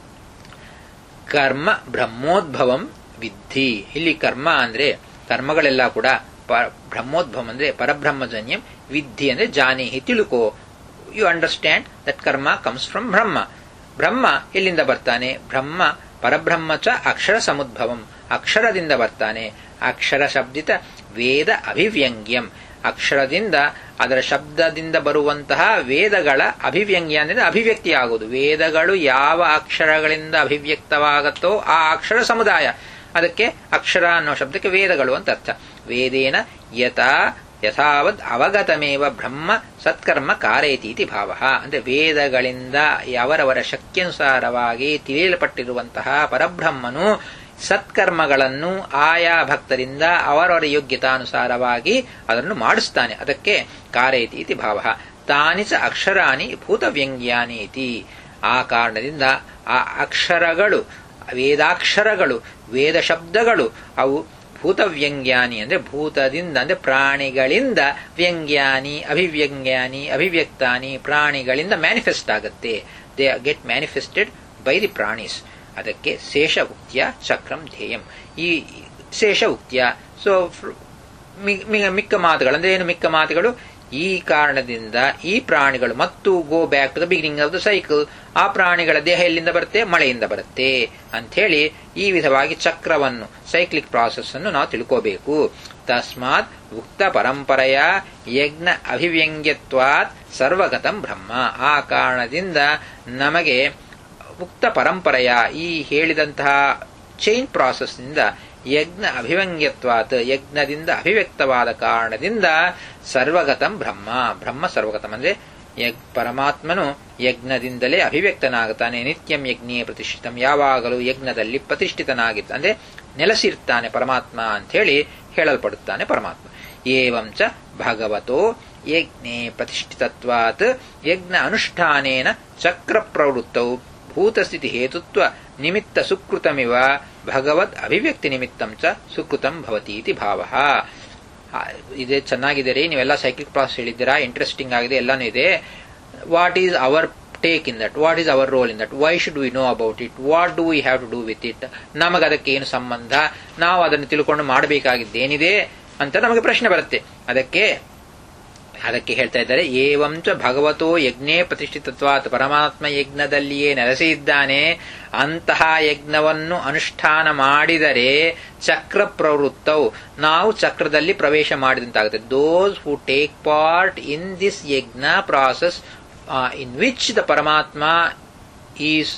ಕರ್ಮ ಬ್ರಹ್ಮೋದ್ಭವಂ ವಿದ್ಧಿ ಇಲ್ಲಿ ಕರ್ಮ ಅಂದ್ರೆ ಕರ್ಮಗಳೆಲ್ಲ ಕೂಡ ಬ್ರಹ್ಮೋದ್ಭವಂ ಅಂದ್ರೆ ಪರಬ್ರಹ್ಮಜನ್ಯಂ ವಿದ್ಧಿ ಅಂದ್ರೆ ಜಾನೀಹಿ ತಿಳುಕೋ you understand that karma comes from Brahma Brahma ಎಲ್ಲಿಂದ ಬರ್ತಾನೆ ಬ್ರಹ್ಮ ಪರಬ್ರಹ್ಮ ಚ ಅಕ್ಷರ ಸಮುದ್ಭವಂ ಅಕ್ಷರದಿಂದ ಬರ್ತಾನೆ ಅಕ್ಷರ ಶಬ್ದಿತ ವೇದ ಅಭಿವ್ಯಂಗ್ಯಂ ಅಕ್ಷರದಿಂದ ಅದರ ಶಬ್ದದಿಂದ ಬರುವಂತಹ ವೇದಗಳ ಅಭಿವ್ಯಂಗ್ಯ ಅಂದ್ರೆ ಅಭಿವ್ಯಕ್ತಿ ಆಗುವುದು ವೇದಗಳು ಯಾವ ಅಕ್ಷರಗಳಿಂದ ಅಭಿವ್ಯಕ್ತವಾಗತ್ತೋ ಆ ಅಕ್ಷರ ಸಮುದಾಯ ಅದಕ್ಕೆ ಅಕ್ಷರ ಅನ್ನೋ ಶಬ್ದಕ್ಕೆ ವೇದಗಳು ಅಂತ ಅರ್ಥ ವೇದೇನ ಯಥಾ ಯಥಾವದ್ ಅವಗತಮೇವ ಬ್ರಹ್ಮ ಸತ್ಕರ್ಮ ಕಾರೇತೀತಿ ಭಾವ ಅಂದ್ರೆ ವೇದಗಳಿಂದ ಅವರವರ ಶಕ್ತಿಯನುಸಾರವಾಗಿ ತಿಳಿಯಲ್ಪಟ್ಟಿರುವಂತಹ ಪರಬ್ರಹ್ಮನು ಸತ್ಕರ್ಮಗಳನ್ನು ಆಯಾ ಭಕ್ತರಿಂದ ಅವರವರ ಯೋಗ್ಯತಾನುಸಾರವಾಗಿ ಅದನ್ನು ಮಾಡಿಸ್ತಾನೆ ಅದಕ್ಕೆ ಕಾರೇತಿ ಇತಿ ಭಾವ ತಾನಿ ಚ ಅಕ್ಷರಾಣಿ ಭೂತವ್ಯಂಗ್ಯಾನಿ ಇತಿ ಆ ಕಾರಣದಿಂದ ಆ ಅಕ್ಷರಗಳು ವೇದಾಕ್ಷರಗಳು ವೇದ ಶಬ್ದಗಳು ಅವು ಭೂತವ್ಯಂಗ್ಯಾನಿ ಅಂದ್ರೆ ಭೂತದಿಂದ ಅಂದ್ರೆ ಪ್ರಾಣಿಗಳಿಂದ ವ್ಯಂಗ್ಯಾನಿ ಅಭಿವ್ಯಂಗ್ಯಾನಿ ಅಭಿವ್ಯಕ್ತಾನಿ ಪ್ರಾಣಿಗಳಿಂದ ಮ್ಯಾನಿಫೆಸ್ಟ್ ಆಗುತ್ತೆ they get manifested by the ಪ್ರಾಣೀಸ್ ಅದಕ್ಕೆ ಶೇಷ ಉಕ್ತಿಯ ಚಕ್ರಂ ಧ್ಯೇಯಂ ಈ ಶೇಷ ಉಕ್ತಿಯ ಸೊ ಮಿಕ್ಕ ಮಾತುಗಳು ಅಂದ್ರೆ ಏನು ಮಿಕ್ಕ ಮಾತುಗಳು ಈ ಕಾರಣದಿಂದ ಈ ಪ್ರಾಣಿಗಳು ಮತ್ತು go back to the beginning of the cycle ಆ ಪ್ರಾಣಿಗಳ ದೇಹ ಎಲ್ಲಿಂದ ಬರುತ್ತೆ ಮಳೆಯಿಂದ ಬರುತ್ತೆ ಅಂಥೇಳಿ ಈ ವಿಧವಾಗಿ ಚಕ್ರವನ್ನು ಸೈಕ್ಲಿಕ್ ಪ್ರಾಸೆಸ್ ಅನ್ನು ನಾವು ತಿಳ್ಕೋಬೇಕು ತಸ್ಮಾತ್ ಉಕ್ತ ಪರಂಪರೆಯ ಯಜ್ಞ ಅಭಿವ್ಯಂಗ್ಯತ್ವಾತ್ ಸರ್ವಗತಂ ಬ್ರಹ್ಮ ಆ ಕಾರಣದಿಂದ ನಮಗೆ ಉಕ್ತ ಪರಂಪರೆಯ ಈ ಹೇಳಿದಂತಹ ಚೈನ್ ಪ್ರಾಸೆಸ್ನಿಂದ ಯಜ್ಞ ಅಭಿವ್ಯಂಗ್ಯತ್ವಾತ್ ಯಜ್ಞದಿಂದ ಅಭಿವ್ಯಕ್ತವಾದ ಕಾರಣದಿಂದ ಸರ್ವಗತಂ ಬ್ರಹ್ಮ ಬ್ರಹ್ಮ ಸರ್ವಗತಂ ಅಂದ್ರೆ ಯಗ್ ಪರಮಾತ್ಮನು ಯಜ್ಞದಿಂದಲೇ ಅಭಿವ್ಯಕ್ತನಾಗುತ್ತಾನೆ ನಿತ್ಯಂ ಯಜ್ಞೀಯ ಪ್ರತಿಷ್ಠಿತಂ ಯಾವಾಗಲೂ ಯಜ್ಞದಲ್ಲಿ ಪ್ರತಿಷ್ಠಿತನಾಗಿರ್ತಾನೆ ಅಂದ್ರೆ ನೆಲೆಸಿರ್ತಾನೆ ಪರಮಾತ್ಮ ಅಂತ ಹೇಳಿ ಹೇಳಲ್ಪಡುತ್ತಾನೆ ಪರಮಾತ್ಮ ಏವಂಚ ಭಗವತೋ ಯಜ್ಞೆ ಪ್ರತಿಷ್ಠಿತತ್ವಾತ್ ಯಜ್ಞ ಅನುಷ್ಠಾನೇನ ಚಕ್ರ ಪ್ರವೃತ್ತೌ ಭೂತಸ್ಥಿತಿ ಹೇತುತ್ವ ನಿಮಿತ್ತ ಸುಕೃತಮಿವ ಭಗವದ್ ಅಭಿವ್ಯಕ್ತಿ ನಿಮಿತ್ತಂ ಚ ಸುಕೃತಂ ಭವತಿ ಇತಿ ಭಾವ ಇದೆ ಚೆನ್ನಾಗಿದೆ ರೀ ನೀವೆಲ್ಲ ಸೈಕ್ಲಿಕ್ ಪ್ರಾಸೆಸ್ ಹೇಳಿದ್ದೀರಾ ಇಂಟ್ರೆಸ್ಟಿಂಗ್ ಆಗಿದೆ ಎಲ್ಲಾನು ಇದೆ what is our take in that what is our role in that why should we know about it what do we have to do with it ನಮಗೆ ಅದಕ್ಕೆ ಏನು ಸಂಬಂಧ ನಾವು ಅದನ್ನು ತಿಳ್ಕೊಂಡು ಮಾಡಬೇಕಾಗಿದ್ದೇನಿದೆ ಅಂತ ನಮಗೆ ಪ್ರಶ್ನೆ ಬರುತ್ತೆ ಅದಕ್ಕೆ ಅದಕ್ಕೆ ಹೇಳ್ತಾ ಇದ್ದಾರೆ ಏವಂಚ ಭಗವತೋ ಯಜ್ಞೇ ಪ್ರತಿಷ್ಠಿತತ್ವಾತ್ ಪರಮಾತ್ಮ ಯಜ್ಞದಲ್ಲಿಯೇ ನೆಲೆಸಿದ್ದಾನೆ ಅಂತಹ ಯಜ್ಞವನ್ನು ಅನುಷ್ಠಾನ ಮಾಡಿದರೆ ಚಕ್ರ ಪ್ರವೃತ್ತವು ನಾವು ಚಕ್ರದಲ್ಲಿ ಪ್ರವೇಶ ಮಾಡಿದಂತಾಗುತ್ತೆ those who take part in this yajna process in which the Paramatma is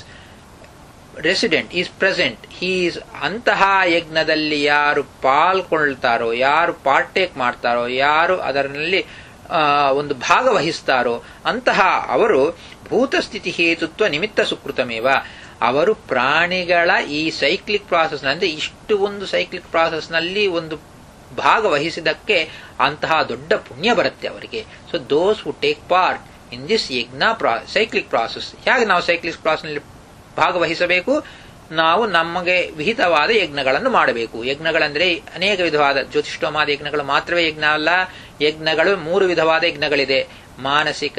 resident is present he's ಅಂತಹ ಯಜ್ಞದಲ್ಲಿ ಯಾರು ಪಾಲ್ಕೊಳ್ತಾರೋ ಯಾರು ಪಾರ್ಟೇಕ್ ಮಾಡ್ತಾರೋ ಯಾರು ಅದರಲ್ಲಿ ಒಂದು ಭಾಗವಹಿಸ್ತಾರೋ ಅಂತಹ ಅವರು ಭೂತಸ್ಥಿತಿ ಹೇತುತ್ವ ನಿಮಿತ್ತ ಸುಕೃತಮೇವ ಅವರು ಪ್ರಾಣಿಗಳ ಈ ಸೈಕ್ಲಿಕ್ ಪ್ರಾಸೆಸ್ ಅಂದ್ರೆ ಇಷ್ಟು ಒಂದು ಸೈಕ್ಲಿಕ್ ಪ್ರಾಸೆಸ್ ನಲ್ಲಿ ಒಂದು ಭಾಗವಹಿಸಿದಕ್ಕೆ ಅಂತಹ ದೊಡ್ಡ ಪುಣ್ಯ ಬರುತ್ತೆ ಅವರಿಗೆ ಸೊ ದೋಸ್ ಹು ಟೇಕ್ ಪಾರ್ಟ್ ಇನ್ ದಿಸ್ ಯಜ್ಞ ಪ್ರಾ ಸೈಕ್ಲಿಕ್ ಪ್ರಾಸೆಸ್ ಹೇಗೆ ನಾವು ಸೈಕ್ಲಿಕ್ ಪ್ರಾಸೆಸ್ ನಲ್ಲಿ ಭಾಗವಹಿಸಬೇಕು ನಾವು ನಮಗೆ ವಿಹಿತವಾದ ಯಜ್ಞಗಳನ್ನು ಮಾಡಬೇಕು ಯಜ್ಞಗಳಂದ್ರೆ ಅನೇಕ ವಿಧವಾದ ಜ್ಯೋತಿಷ್ಠೋಮಾದ ಯಜ್ಞಗಳು ಮಾತ್ರವೇ ಯಜ್ಞ ಅಲ್ಲ ಯಜ್ಞಗಳು ಮೂರು ವಿಧವಾದ ಯಜ್ಞಗಳಿದೆ ಮಾನಸಿಕ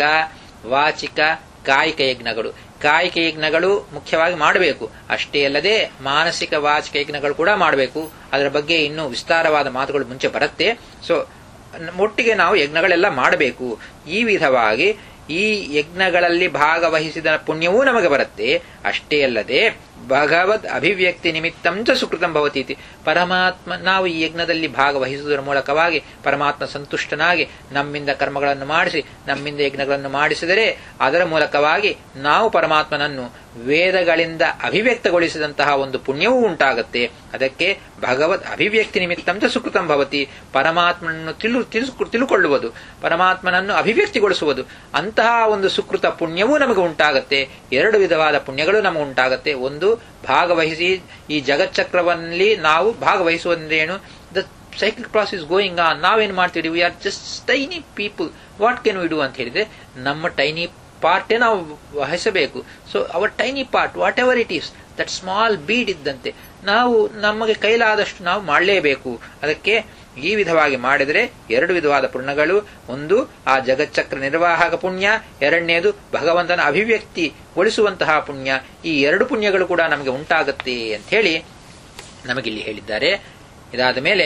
ವಾಚಿಕ ಕಾಯಿಕ ಯಜ್ಞಗಳು ಕಾಯಿಕ ಯಜ್ಞಗಳು ಮುಖ್ಯವಾಗಿ ಮಾಡಬೇಕು ಅಷ್ಟೇ ಅಲ್ಲದೆ ಮಾನಸಿಕ ವಾಚಿಕ ಯಜ್ಞಗಳು ಕೂಡ ಮಾಡಬೇಕು ಅದರ ಬಗ್ಗೆ ಇನ್ನೂ ವಿಸ್ತಾರವಾದ ಮಾತುಗಳು ಮುಂಚೆ ಬರುತ್ತೆ ಸೊ ಒಟ್ಟಿಗೆ ನಾವು ಯಜ್ಞಗಳೆಲ್ಲ ಮಾಡಬೇಕು ಈ ವಿಧವಾಗಿ ಈ ಯಜ್ಞಗಳಲ್ಲಿ ಭಾಗವಹಿಸಿದ ಪುಣ್ಯವೂ ನಮಗೆ ಬರುತ್ತೆ ಅಷ್ಟೇ ಅಲ್ಲದೆ ಭಗವದ್ ಅಭಿವ್ಯಕ್ತಿ ನಿಮಿತ್ತಂಚ ಸುಕೃತಂ ಭವತೀತಿ ಪರಮಾತ್ಮ ನಾವು ಈ ಯಜ್ಞದಲ್ಲಿ ಭಾಗವಹಿಸುವುದರ ಮೂಲಕವಾಗಿ ಪರಮಾತ್ಮ ಸಂತುಷ್ಟನಾಗಿ ನಮ್ಮಿಂದ ಕರ್ಮಗಳನ್ನು ಮಾಡಿಸಿ ನಮ್ಮಿಂದ ಯಜ್ಞಗಳನ್ನು ಮಾಡಿಸಿದರೆ ಅದರ ಮೂಲಕವಾಗಿ ನಾವು ಪರಮಾತ್ಮನನ್ನು ವೇದಗಳಿಂದ ಅಭಿವ್ಯಕ್ತಗೊಳಿಸಿದಂತಹ ಒಂದು ಪುಣ್ಯವೂ ಉಂಟಾಗುತ್ತೆ ಅದಕ್ಕೆ ಭಗವದ್ ಅಭಿವ್ಯಕ್ತಿ ನಿಮಿತ್ತಂತ ಸುಕೃತಂ ಭವತಿ ಪರಮಾತ್ಮನನ್ನು ತಿಳು ತಿಳುಕೊಳ್ಳುವುದು ಪರಮಾತ್ಮನನ್ನು ಅಭಿವ್ಯಕ್ತಿಗೊಳಿಸುವುದು ಅಂತಹ ಒಂದು ಸುಕೃತ ಪುಣ್ಯವೂ ನಮಗೆ ಉಂಟಾಗುತ್ತೆ ಎರಡು ವಿಧವಾದ ಪುಣ್ಯಗಳು ನಮಗೆ ಉಂಟಾಗುತ್ತೆ ಒಂದು ಭಾಗವಹಿಸಿ ಈ ಜಗಚ್ಚಕ್ರವಲ್ಲಿ ನಾವು ಭಾಗವಹಿಸುವುದೇನು the cyclic process going on ನಾವೇನು ಮಾಡ್ತೀವಿ we are just tiny people what can we do ಅಂತ ಹೇಳಿದ್ರೆ ನಮ್ಮ ಟೈನಿ ಪಾರ್ಟೇ ನಾವು ವಹಿಸಬೇಕು so our tiny part whatever it is that small bead ಇದ್ದಂತೆ ನಾವು ನಮಗೆ ಕೈಲಾದಷ್ಟು ನಾವು ಮಾಡಲೇಬೇಕು ಅದಕ್ಕೆ ಈ ವಿಧವಾಗಿ ಮಾಡಿದರೆ ಎರಡು ವಿಧವಾದ ಪುಣ್ಯಗಳು ಒಂದು ಆ ಜಗಚ್ಚಕ್ರ ನಿರ್ವಾಹಕ ಪುಣ್ಯ ಎರಡನೇದು ಭಗವಂತನ ಅಭಿವ್ಯಕ್ತಿಗೊಳಿಸುವಂತಹ ಪುಣ್ಯ ಈ ಎರಡು ಪುಣ್ಯಗಳು ಕೂಡ ನಮಗೆ ಉಂಟಾಗುತ್ತೆ ಅಂತ ಹೇಳಿ ನಮಗಿಲ್ಲಿ ಹೇಳಿದ್ದಾರೆ ಇದಾದ ಮೇಲೆ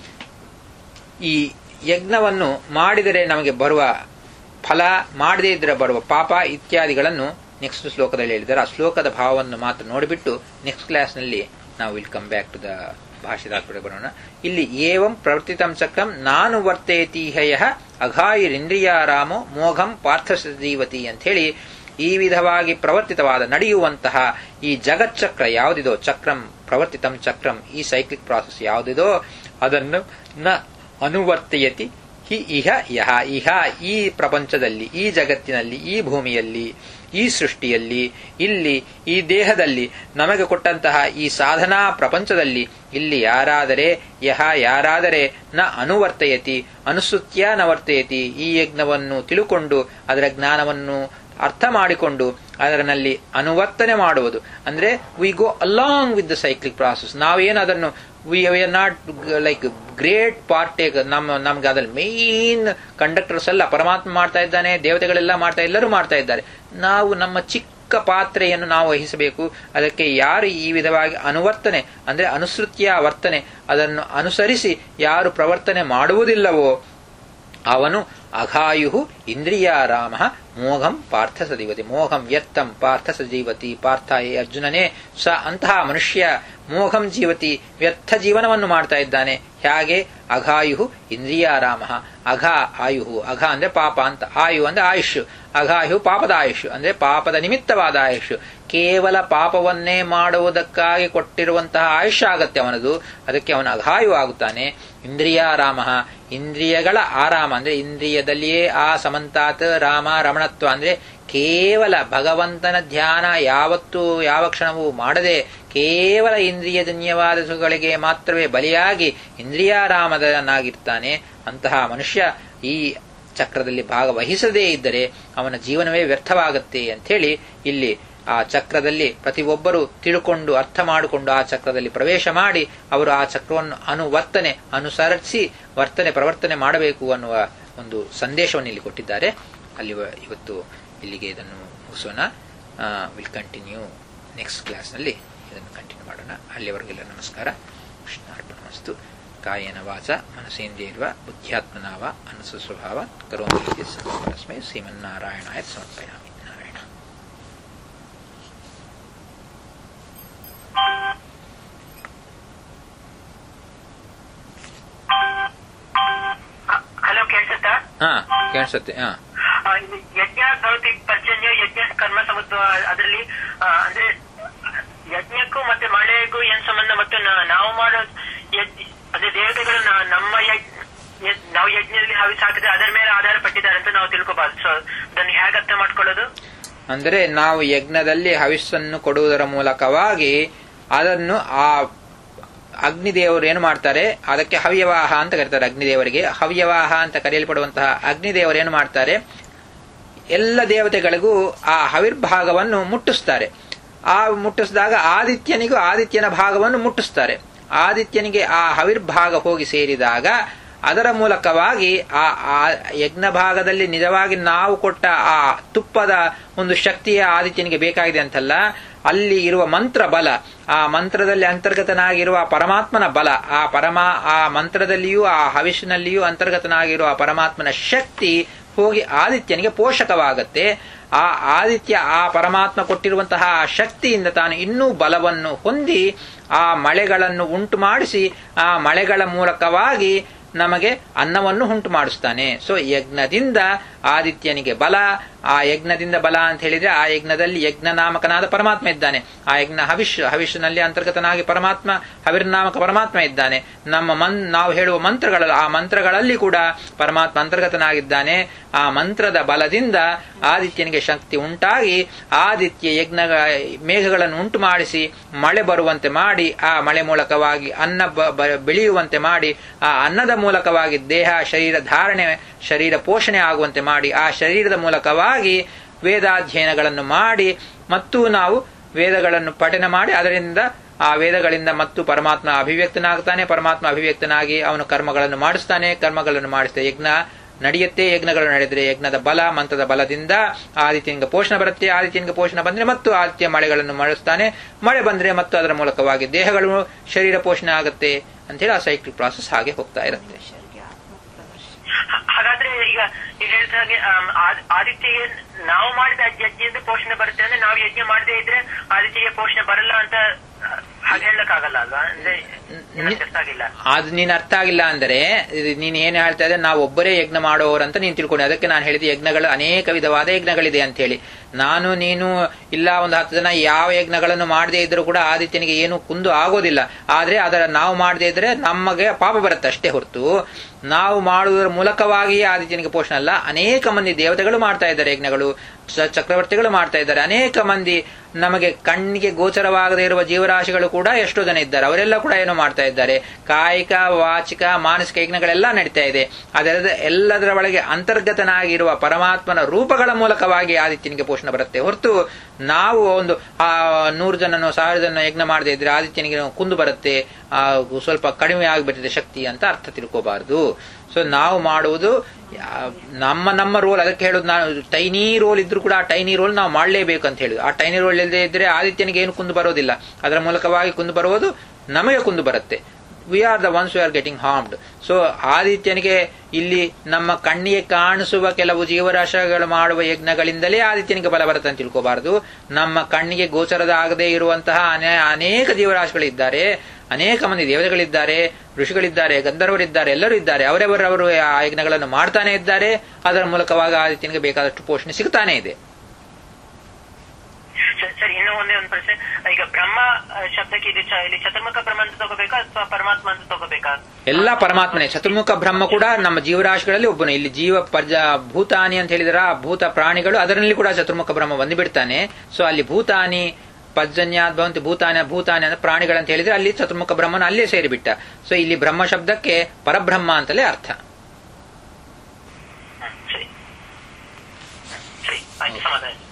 ಈ ಯಜ್ಞವನ್ನು ಮಾಡಿದರೆ ನಮಗೆ ಬರುವ ಫಲ ಮಾಡದೇ ಇದ್ರೆ ಬರುವ ಪಾಪ ಇತ್ಯಾದಿಗಳನ್ನು ನೆಕ್ಸ್ಟ್ ಶ್ಲೋಕದಲ್ಲಿ ಹೇಳಿದ್ದಾರೆ ಆ ಶ್ಲೋಕದ ಭಾವವನ್ನು ಮಾತ್ರ ನೋಡಿಬಿಟ್ಟು ನೆಕ್ಸ್ಟ್ ಕ್ಲಾಸ್ನಲ್ಲಿ ನಾವು will come back to the ಭಾಷೆದಾತ್ಪಡೆ ಬರೋಣ ಇಲ್ಲಿ ಏವಂ ಪ್ರವರ್ತಿತಂ ಚಕ್ರಂ ನಾನು ವರ್ತೇತಿಹಯ ಅಘಾಯಿರಿಂದ್ರಿಯಾರಾಮೋ ಮೋಘಂ ಪಾರ್ಥಸೀವತಿ ಅಂತ ಹೇಳಿ ಈ ವಿಧವಾಗಿ ಪ್ರವರ್ತಿತವಾದ ನಡೆಯುವಂತಹ ಈ ಜಗಚ್ಚಕ್ರ ಯಾವುದಿದೋ ಚಕ್ರಂ ಪ್ರವರ್ತಿತಂ ಚಕ್ರಂ ಈ ಸೈಕ್ಲಿಕ್ ಪ್ರಾಸೆಸ್ ಯಾವುದಿದೋ ಅದನ್ನು ನ ಅನುವರ್ತಯತಿ ಹಿ ಇಹ ಯಹ ಇಹ ಈ ಪ್ರಪಂಚದಲ್ಲಿ ಈ ಜಗತ್ತಿನಲ್ಲಿ ಈ ಭೂಮಿಯಲ್ಲಿ ಈ ಸೃಷ್ಟಿಯಲ್ಲಿ ಇಲ್ಲಿ ಈ ದೇಹದಲ್ಲಿ ನಮಗೆ ಕೊಟ್ಟಂತಹ ಈ ಸಾಧನಾ ಪ್ರಪಂಚದಲ್ಲಿ ಇಲ್ಲಿ ಯಾರಾದರೆ ಯಹ ಯಾರಾದರೆ ನ ಅನುವರ್ತಯತಿ ಅನುಸೃತ್ಯ ನವರ್ತಯತಿ ಈ ಯಜ್ಞವನ್ನು ತಿಳುಕೊಂಡು ಅದರ ಜ್ಞಾನವನ್ನು ಅರ್ಥ ಮಾಡಿಕೊಂಡು ಅದರಲ್ಲಿ ಅನುವರ್ತನೆ ಮಾಡುವುದು ಅಂದ್ರೆ we go along with the cyclic process ನಾವೇನು ಅದನ್ನು we are not like great partake ನಮ್ಮ ನಮ್ಗೆ ಅದ್ರಲ್ಲಿ ಮೇನ್ ಕಂಡಕ್ಟರ್ಸ್ ಎಲ್ಲ ಪರಮಾತ್ಮ ಮಾಡ್ತಾ ಇದ್ದಾನೆ ದೇವತೆಗಳೆಲ್ಲ ಮಾಡ್ತಾ ಎಲ್ಲರೂ ಮಾಡ್ತಾ ಇದ್ದಾರೆ ನಾವು ನಮ್ಮ ಚಿಕ್ಕ ಪ್ರಮುಖ ಪಾತ್ರೆಯನ್ನು ನಾವು ವಹಿಸಬೇಕು ಅದಕ್ಕೆ ಯಾರು ಈ ವಿಧವಾಗಿ ಅನುವರ್ತನೆ ಅಂದ್ರೆ ಅನುಸೃತಿಯ ವರ್ತನೆ ಅದನ್ನು ಅನುಸರಿಸಿ ಯಾರು ಪ್ರವರ್ತನೆ ಮಾಡುವುದಿಲ್ಲವೋ ಅವನು ಅಘಾಯು ಇಂದ್ರಿಯಾರಾಮ ಮೋಘಂ ಪಾರ್ಥ ಸಜೀವತಿ ಮೋಘಂ ವ್ಯರ್ಥಂ ಪಾರ್ಥ ಸಜೀವತಿ ಪಾರ್ಥ ಏ ಅರ್ಜುನನೇ ಸ ಅಂತಹ ಮನುಷ್ಯ ಮೋಘಂ ಜೀವತಿ ವ್ಯರ್ಥ ಜೀವನವನ್ನು ಮಾಡ್ತಾ ಇದ್ದಾನೆ ಹೇಗೆ ಅಘಾಯು ಇಂದ್ರಿಯಾರಾಮ ಅಘ ಆಯು ಅಘ ಅಂದ್ರೆ ಪಾಪ ಅಂತ ಆಯು ಅಂದ್ರೆ ಆಯುಷ್ ಅಘಾಯು ಪಾಪದ ಆಯುಷ್ ಅಂದ್ರೆ ಪಾಪದ ನಿಮಿತ್ತವಾದ ಆಯುಷ್ ಕೇವಲ ಪಾಪವನ್ನೇ ಮಾಡುವುದಕ್ಕಾಗಿ ಕೊಟ್ಟಿರುವಂತಹ ಆಯುಷ್ ಆಗತ್ತೆ ಅವನದು ಅದಕ್ಕೆ ಅವನು ಅಘಾಯು ಆಗುತ್ತಾನೆ ಇಂದ್ರಿಯಾರಾಮ ಇಂದ್ರಿಯಗಳ ಆರಾಮ ಅಂದ್ರೆ ಇಂದ್ರಿಯದಲ್ಲಿಯೇ ಆ ಸಮಂತಾತ್ ರಾಮ ರಮಣತ್ವ ಅಂದ್ರೆ ಕೇವಲ ಭಗವಂತನ ಧ್ಯಾನ ಯಾವತ್ತೂ ಯಾವ ಕ್ಷಣವೂ ಮಾಡದೆ ಕೇವಲ ಇಂದ್ರಿಯಜನ್ಯವಾದ ಸುಖಗಳಿಗೆ ಮಾತ್ರವೇ ಬಲಿಯಾಗಿ ಇಂದ್ರಿಯಾರಾಮದನಾಗಿರ್ತಾನೆ ಅಂತಹ ಮನುಷ್ಯ ಈ ಚಕ್ರದಲ್ಲಿ ಭಾಗವಹಿಸದೇ ಇದ್ದರೆ ಅವನ ಜೀವನವೇ ವ್ಯರ್ಥವಾಗುತ್ತೆ ಅಂಥೇಳಿ ಇಲ್ಲಿ ಆ ಚಕ್ರದಲ್ಲಿ ಪ್ರತಿಯೊಬ್ಬರು ತಿಳ್ಕೊಂಡು ಅರ್ಥ ಮಾಡಿಕೊಂಡು ಆ ಚಕ್ರದಲ್ಲಿ ಪ್ರವೇಶ ಮಾಡಿ ಅವರು ಆ ಚಕ್ರವನ್ನು ಅನುವರ್ತನೆ ಅನುಸರಿಸಿ ವರ್ತನೆ ಪ್ರವರ್ತನೆ ಮಾಡಬೇಕು ಅನ್ನುವ ಒಂದು ಸಂದೇಶವನ್ನು ಇಲ್ಲಿ ಕೊಟ್ಟಿದ್ದಾರೆ ಅಲ್ಲಿ ಇವತ್ತು ಇಲ್ಲಿಗೆ ಇದನ್ನು ಮುಗಿಸೋಣ ವಿಲ್ ಕಂಟಿನ್ಯೂ ನೆಕ್ಸ್ಟ್ ಕ್ಲಾಸ್ನಲ್ಲಿ ಇದನ್ನು ಕಂಟಿನ್ಯೂ ಮಾಡೋಣ ಅಲ್ಲಿವರೆಗೆಲ್ಲ ನಮಸ್ಕಾರ ಕೃಷ್ಣಾರ್ಪಣ ವಸ್ತು ಕಾಯನ ವಾಚ ಮನಸೇಂದ್ರಿಯರ್ವ ಬುದ್ಧ್ಯಾತ್ಮನಾವ ಅನಸ ಸ್ವಭಾವ ಕರೋಮಿ ಸರ್ವಸ್ಮೈ ಶ್ರೀಮನ್ನಾರಾಯಣಾಯ ಸಮರ್ಪಯಾಮಿ ನಾರಾಯಣ ಹಲೋ ಕೇಳಿಸುತ್ತಾ ಹಾ ಕೇಳಿಸುತ್ತೆ ಹಾ ಆ, ಇದು ಯಜ್ಞ ಭವತಿ ಪರ್ಜನ್ಯ ಯಜ್ಞ ಕರ್ಮ ಸಮತ್ವ ಅದರಲ್ಲಿ ಆ, ಅಂದ್ರೆ ಯಜ್ಞಕ್ಕೂ ಮತ್ತೆ ಮಳೆಗೂ ಏನ್ ಸಂಬಂಧ ಮತ್ತು ನಾ- ನಾವು ಮಾಡೋ ಯಜ್ಞ ಅದೇ ದೇವತೆಗಳು ನಾ- ನಮ್ಮ ಯಜ್ಞ ಯಜ್- ನಾವು ಯಜ್ಞದಲ್ಲಿ ಹವಿಸ್ ಹಾಕಿದ್ರೆ ಅದರ ಮೇಲೆ ಆಧಾರ ಪಟ್ಟಿದ್ದಾರೆ ಅಂತ ನಾವು ತಿಳ್ಕೋಬಾರ್ದು ಸೊ ಅದನ್ನು ಹೇಗೆ ಅರ್ಥ ಮಾಡ್ಕೊಳ್ಳೋದು ಅಂದರೆ ನಾವು ಯಜ್ಞದಲ್ಲಿ ಹವಿಸ್ಸನ್ನು ಕೊಡುವುದರ ಮೂಲಕವಾಗಿ ಅದನ್ನು ಆ ಅಗ್ನಿದೇವರು ಏನು ಮಾಡ್ತಾರೆ ಅದಕ್ಕೆ ಹವ್ಯವಾಹ ಅಂತ ಕರೀತಾರೆ ಅಗ್ನಿದೇವರಿಗೆ ಹವ್ಯವಾಹ ಅಂತ ಕರೆಯಲ್ಪಡುವಂತಹ ಅಗ್ನಿದೇವರು ಏನು ಮಾಡ್ತಾರೆ ಎಲ್ಲ ದೇವತೆಗಳಿಗೂ ಆ ಹವಿರ್ಭಾಗವನ್ನು ಮುಟ್ಟಿಸ್ತಾರೆ ಆ ಮುಟ್ಟಿಸಿದಾಗ ಆದಿತ್ಯನಿಗೂ ಆದಿತ್ಯನ ಭಾಗವನ್ನು ಮುಟ್ಟಿಸ್ತಾರೆ ಆದಿತ್ಯನಿಗೆ ಆ ಹವಿರ್ಭಾಗ ಹೋಗಿ ಸೇರಿದಾಗ ಅದರ ಮೂಲಕವಾಗಿ ಆ ಆ ಯಜ್ಞ ಭಾಗದಲ್ಲಿ ನಿಜವಾಗಿ ನಾವು ಕೊಟ್ಟ ಆ ತುಪ್ಪದ ಒಂದು ಶಕ್ತಿಯ ಆದಿತ್ಯನಿಗೆ ಬೇಕಾಗಿದೆ ಅಂತಲ್ಲ ಅಲ್ಲಿ ಇರುವ ಮಂತ್ರ ಬಲ ಆ ಮಂತ್ರದಲ್ಲಿ ಅಂತರ್ಗತನಾಗಿರುವ ಪರಮಾತ್ಮನ ಬಲ ಆ ಪರಮ ಆ ಮಂತ್ರದಲ್ಲಿಯೂ ಆ ಹವಿಷ್ನಲ್ಲಿಯೂ ಅಂತರ್ಗತನಾಗಿರುವ ಪರಮಾತ್ಮನ ಶಕ್ತಿ ಹೋಗಿ ಆದಿತ್ಯನಿಗೆ ಪೋಷಕವಾಗತ್ತೆ ಆ ಆದಿತ್ಯ ಆ ಪರಮಾತ್ಮ ಕೊಟ್ಟಿರುವಂತಹ ಆ ಶಕ್ತಿಯಿಂದ ತಾನು ಇನ್ನೂ ಬಲವನ್ನು ಹೊಂದಿ ಆ ಮಳೆಗಳನ್ನು ಉಂಟು ಮಾಡಿಸಿ ಆ ಮಳೆಗಳ ಮೂಲಕವಾಗಿ ನಮಗೆ ಅನ್ನವನ್ನು ಉಂಟು ಮಾಡಿಸ್ತಾನೆ ಸೊ ಯಜ್ಞದಿಂದ ಆದಿತ್ಯನಿಗೆ ಬಲ ಆ ಯಜ್ಞದಿಂದ ಬಲ ಅಂತ ಹೇಳಿದ್ರೆ ಆ ಯಜ್ಞದಲ್ಲಿ ಯಜ್ಞ ನಾಮಕನಾದ ಪರಮಾತ್ಮ ಇದ್ದಾನೆ ಆ ಯಜ್ಞ ಹವಿಷ್ ಹವಿಷ್ನಲ್ಲಿ ಅಂತರ್ಗತನಾಗಿ ಪರಮಾತ್ಮ ಹವಿರ್ನಾಮಕ ಪರಮಾತ್ಮ ಇದ್ದಾನೆ ನಮ್ಮ ಮನ್ ನಾವು ಹೇಳುವ ಮಂತ್ರಗಳಲ್ಲಿ ಆ ಮಂತ್ರಗಳಲ್ಲಿ ಕೂಡ ಪರಮಾತ್ಮ ಅಂತರ್ಗತನಾಗಿದ್ದಾನೆ ಆ ಮಂತ್ರದ ಬಲದಿಂದ ಆದಿತ್ಯನಿಗೆ ಶಕ್ತಿ ಉಂಟಾಗಿ ಆದಿತ್ಯ ಯಜ್ಞ ಮೇಘಗಳನ್ನು ಉಂಟು ಮಾಡಿಸಿ ಮಳೆ ಬರುವಂತೆ ಮಾಡಿ ಆ ಮಳೆ ಮೂಲಕವಾಗಿ ಅನ್ನ ಬ- ಬ- ಬೆಳೆಯುವಂತೆ ಮಾಡಿ ಆ ಅನ್ನದ ಮೂಲಕವಾಗಿ ದೇಹ ಶರೀರ ಧಾರಣೆ ಶರೀರ ಪೋಷಣೆ ಆಗುವಂತೆ ಮಾಡಿ ಆ ಶರೀರದ ಮೂಲಕವಾಗಿ ವೇದಾಧ್ಯಯನಗಳನ್ನು ಮಾಡಿ ಮತ್ತು ನಾವು ವೇದಗಳನ್ನು ಪಠನ ಮಾಡಿ ಅದರಿಂದ ಆ ವೇದಗಳಿಂದ ಮತ್ತು ಪರಮಾತ್ಮ ಅಭಿವ್ಯಕ್ತನಾಗ್ತಾನೆ ಪರಮಾತ್ಮ ಅಭಿವ್ಯಕ್ತನಾಗಿ ಅವನು ಕರ್ಮಗಳನ್ನು ಮಾಡಿಸ್ತಾನೆ ಕರ್ಮಗಳನ್ನು ಮಾಡಿಸ್ತಾನೆ ಯಜ್ಞ ನಡೆಯುತ್ತೆ ಯಜ್ಞಗಳು ನಡೆದರೆ ಯಜ್ಞದ ಬಲ ಮಂತ್ರದ ಬಲದಿಂದ ಆದಿತ್ಯನಿಗೆ ಪೋಷಣೆ ಬರುತ್ತೆ ಆದಿತ್ಯನಿಗೆ ಪೋಷಣೆ ಬಂದ್ರೆ ಮತ್ತು ಆದಿತ್ಯ ಮಳೆಗಳನ್ನು ಮಾಡಿಸ್ತಾನೆ ಮಳೆ ಬಂದ್ರೆ ಮತ್ತು ಅದರ ಮೂಲಕವಾಗಿ ದೇಹಗಳು ಶರೀರ ಪೋಷಣೆ ಆಗುತ್ತೆ ಅಂತೇಳಿ ಆ ಸೈಕ್ಲಿಕ್ ಪ್ರಾಸೆಸ್ ಹಾಗೆ ಹೋಗ್ತಾ ಇರುತ್ತೆ ಹ- ಹಾಗಾದ್ರೆ ಈಗ ನೀವು ಹೇಳಿದ ಹಾಗೆ ಆಮ್, ಆದ್- ಆದಿತ್ಯಗೆ ನಾವು ಮಾಡಿದ ಯಜ್ಞದಿಂದ ಪೋಷಣೆ ಬರುತ್ತೆ ಅಂದ್ರೆ ನಾವು ಯಜ್ಞ ಮಾಡದೇ ಇದ್ರೆ ಆದಿತ್ಯಗೆ ಪೋಷಣೆ ಬರಲ್ಲ ಅಂತ ಆ, ಹಾಗೆ ಹೇಳಕ್ಕಾಗಲ್ಲ ಅಲ್ವಾ ಅಂದ್ರೆ ನನಗೆ ಅರ್ಥ ಆಗಿಲ್ಲ ಅದು ನೀನ್ ಅರ್ಥ ಆಗಿಲ್ಲ ಅಂದರೆ ಇದು ನೀನ್ ಏನ್ ಹೇಳ್ತಾ ಇದ್ರೆ ನಾವು ಒಬ್ಬರೇ ಯಜ್ಞ ಮಾಡೋರಂತ ನೀನ್ ತಿಳ್ಕೊಂಡೆ ಅದಕ್ಕೆ ನಾನು ಹೇಳಿದ ಯಜ್ಞಗಳು ಅನೇಕ ವಿಧವಾದ ಯಜ್ಞಗಳಿದೆ ಅಂತ ಹೇಳಿ ನಾನು ನೀನು ಇಲ್ಲ ಒಂದು ಹತ್ತು ಜನ ಯಾವ ಯಜ್ಞಗಳನ್ನು ಮಾಡದೇ ಇದ್ರೂ ಕೂಡ ಆದಿತ್ಯನಿಗೆ ಏನು ಕುಂದು ಆಗೋದಿಲ್ಲ ಆದ್ರೆ ಅದರ ನಾವು ಮಾಡದೇ ಇದ್ರೆ ನಮಗೆ ಪಾಪ ಬರುತ್ತೆ ಅಷ್ಟೇ ಹೊರತು ನಾವು ಮಾಡುವುದರ ಮೂಲಕವಾಗಿ ಆದಿತ್ಯನಿಗೆ ಪೋಷಣೆ ಅಲ್ಲ ಅನೇಕ ಮಂದಿ ದೇವತೆಗಳು ಮಾಡ್ತಾ ಇದ್ದಾರೆ ಯಜ್ಞಗಳು ಚ- ಚಕ್ರವರ್ತಿಗಳು ಮಾಡ್ತಾ ಇದ್ದಾರೆ ಅನೇಕ ಮಂದಿ ನಮಗೆ ಕಣ್ಣಿಗೆ ಗೋಚರವಾಗದೇ ಇರುವ ಜೀವರಾಶಿಗಳು ಕೂಡ ಎಷ್ಟೋ ಜನ ಇದ್ದಾರೆ ಅವರೆಲ್ಲ ಕೂಡ ಏನೋ ಮಾಡ್ತಾ ಇದ್ದಾರೆ ಕಾಯಿಕ ವಾಚಿಕ ಮಾನಸಿಕ ಯಜ್ಞಗಳೆಲ್ಲ ನಡೀತಾ ಇದೆ ಅದೆಲ್ಲ ಎಲ್ಲದರ ಒಳಗೆ ಅಂತರ್ಗತನಾಗಿರುವ ಪರಮಾತ್ಮನ ರೂಪಗಳ ಮೂಲಕವಾಗಿ ಆದಿತ್ಯನಿಗೆ ಪೋಷಣೆ ಬರುತ್ತೆ ಹೊರತು ನಾವು ಒಂದು ಆ ನೂರು ಜನನೋ ಸಾವಿರ ಜನ ಯಜ್ಞ ಮಾಡದೇ ಇದ್ರೆ ಆದಿತ್ಯನಿಗೆ ಕುಂದು ಬರುತ್ತೆ ಆ ಸ್ವಲ್ಪ ಕಡಿಮೆ ಆಗಿಬಿಟ್ಟಿದೆ ಶಕ್ತಿ ಅಂತ ಅರ್ಥ ತಿಳ್ಕೋಬಾರದು ಸೊ ನಾವು ಮಾಡುವುದು ಯಾ- ನಮ್ಮ ನಮ್ಮ ರೋಲ್ ಅದಕ್ಕೆ ಹೇಳೋದು ನಾನು ಟೈನಿ ರೋಲ್ ಇದ್ರೂ ಕೂಡ ಆ ಟೈನಿ ರೋಲ್ ನಾವು ಮಾಡಲೇಬೇಕು ಅಂತ ಹೇಳುದು ಆ ಟೈನಿ ರೋಲ್ ಇಲ್ಲದೆ ಇದ್ರೆ ಆದಿತ್ಯನಿಗೆ ಏನು ಕುಂದು ಬರೋದಿಲ್ಲ ಅದರ ಮೂಲಕವಾಗಿ ಕುಂದು ಬರುವುದು ನಮಗೆ ಕುಂದು ಬರುತ್ತೆ we are the ones we are getting harmed so ಆದಿತ್ಯನಿಗೆ ಇಲ್ಲಿ ನಮ್ಮ ಕಣ್ಣಿಗೆ ಕಾಣಿಸುವ ಕೆಲವು ಜೀವರಾಶಿಗಳು ಮಾಡುವ ಯಜ್ಞಗಳಿಂದಲೇ ಆದಿತ್ಯನಿಗೆ ಬಲ ಬರುತ್ತೆ ಅಂತ ತಿಳ್ಕೋಬಾರದು ನಮ್ಮ ಕಣ್ಣಿಗೆ ಗೋಚರದ ಆಗದೇ ಇರುವಂತಹ ಅನೇ- ಅನೇಕ ಜೀವರಾಶಿಗಳಿದ್ದಾರೆ ಅನೇಕ ಮಂದಿ ದೇವತೆಗಳಿದ್ದಾರೆ ಋಷಿಗಳಿದ್ದಾರೆ ಗಂಧರ್ವರಿದ್ದಾರೆ ಎಲ್ಲರೂ ಇದ್ದಾರೆ ಅವರವರವರು ಆ ಯಜ್ಞಗಳನ್ನು ಮಾಡ್ತಾನೆ ಇದ್ದಾರೆ ಅದರ ಮೂಲಕವಾಗಿ ಆದಿತ್ಯನಿಗೆ ಬೇಕಾದಷ್ಟು ಪೋಷಣೆ ಸಿಗ್ತಾನೆ ಇದೆ ಸರ್ ಸರ್ ಇನ್ನೂ ಒಂದೇ ಒಂದು ಪ್ರಶ್ನೆ ಈಗ ಬ್ರಹ್ಮ ಆ, ಶಬ್ದಕ್ಕೆ ಇದು ಚ- ಇಲ್ಲಿ ಚತುರ್ಮುಖ ಬ್ರಹ್ಮ ಅಂತ ತಗೋಬೇಕಾ ಅಥವಾ ಪರಮಾತ್ಮ ಅಂತ ತಗೋಬೇಕಾ ಎಲ್ಲ ಪರಮಾತ್ಮನೇ ಚತುರ್ಮುಖ ಬ್ರಹ್ಮ ಕೂಡ ನಮ್ಮ ಜೀವರಾಶಿಗಳಲ್ಲಿ ಒಬ್ಬನು ಇಲ್ಲಿ ಜೀವ ಪರ್ಜ ಭೂತಾನಿ ಅಂತ ಹೇಳಿದ್ರ ಆ ಭೂತ ಪ್ರಾಣಿಗಳು ಅದರಲ್ಲಿ ಕೂಡ ಚತುರ್ಮುಖ ಬ್ರಹ್ಮ ಬಂದುಬಿಡ್ತಾನೆ ಸೊ ಅಲ್ಲಿ ಭೂತಾನಿ ಪರ್ಜನ್ಯಾದ್ ಭವಂತಿ ಭೂತಾನ ಭೂತಾನಿ ಅಂದ್ರೆ ಪ್ರಾಣಿಗಳಂತ ಹೇಳಿದ್ರೆ ಅಲ್ಲಿ ಚತುರ್ಮುಖ ಬ್ರಹ್ಮನ ಅಲ್ಲೇ ಸೇರಿಬಿಟ್ಟ ಸೊ ಇಲ್ಲಿ ಬ್ರಹ್ಮ ಶಬ್ದಕ್ಕೆ ಪರಬ್ರಹ್ಮ ಅಂತಲೇ ಅರ್ಥ ಹ್ಮ್, ಸರಿ ಸರಿ ಆಯ್ತು ಸಮಾಧಾನ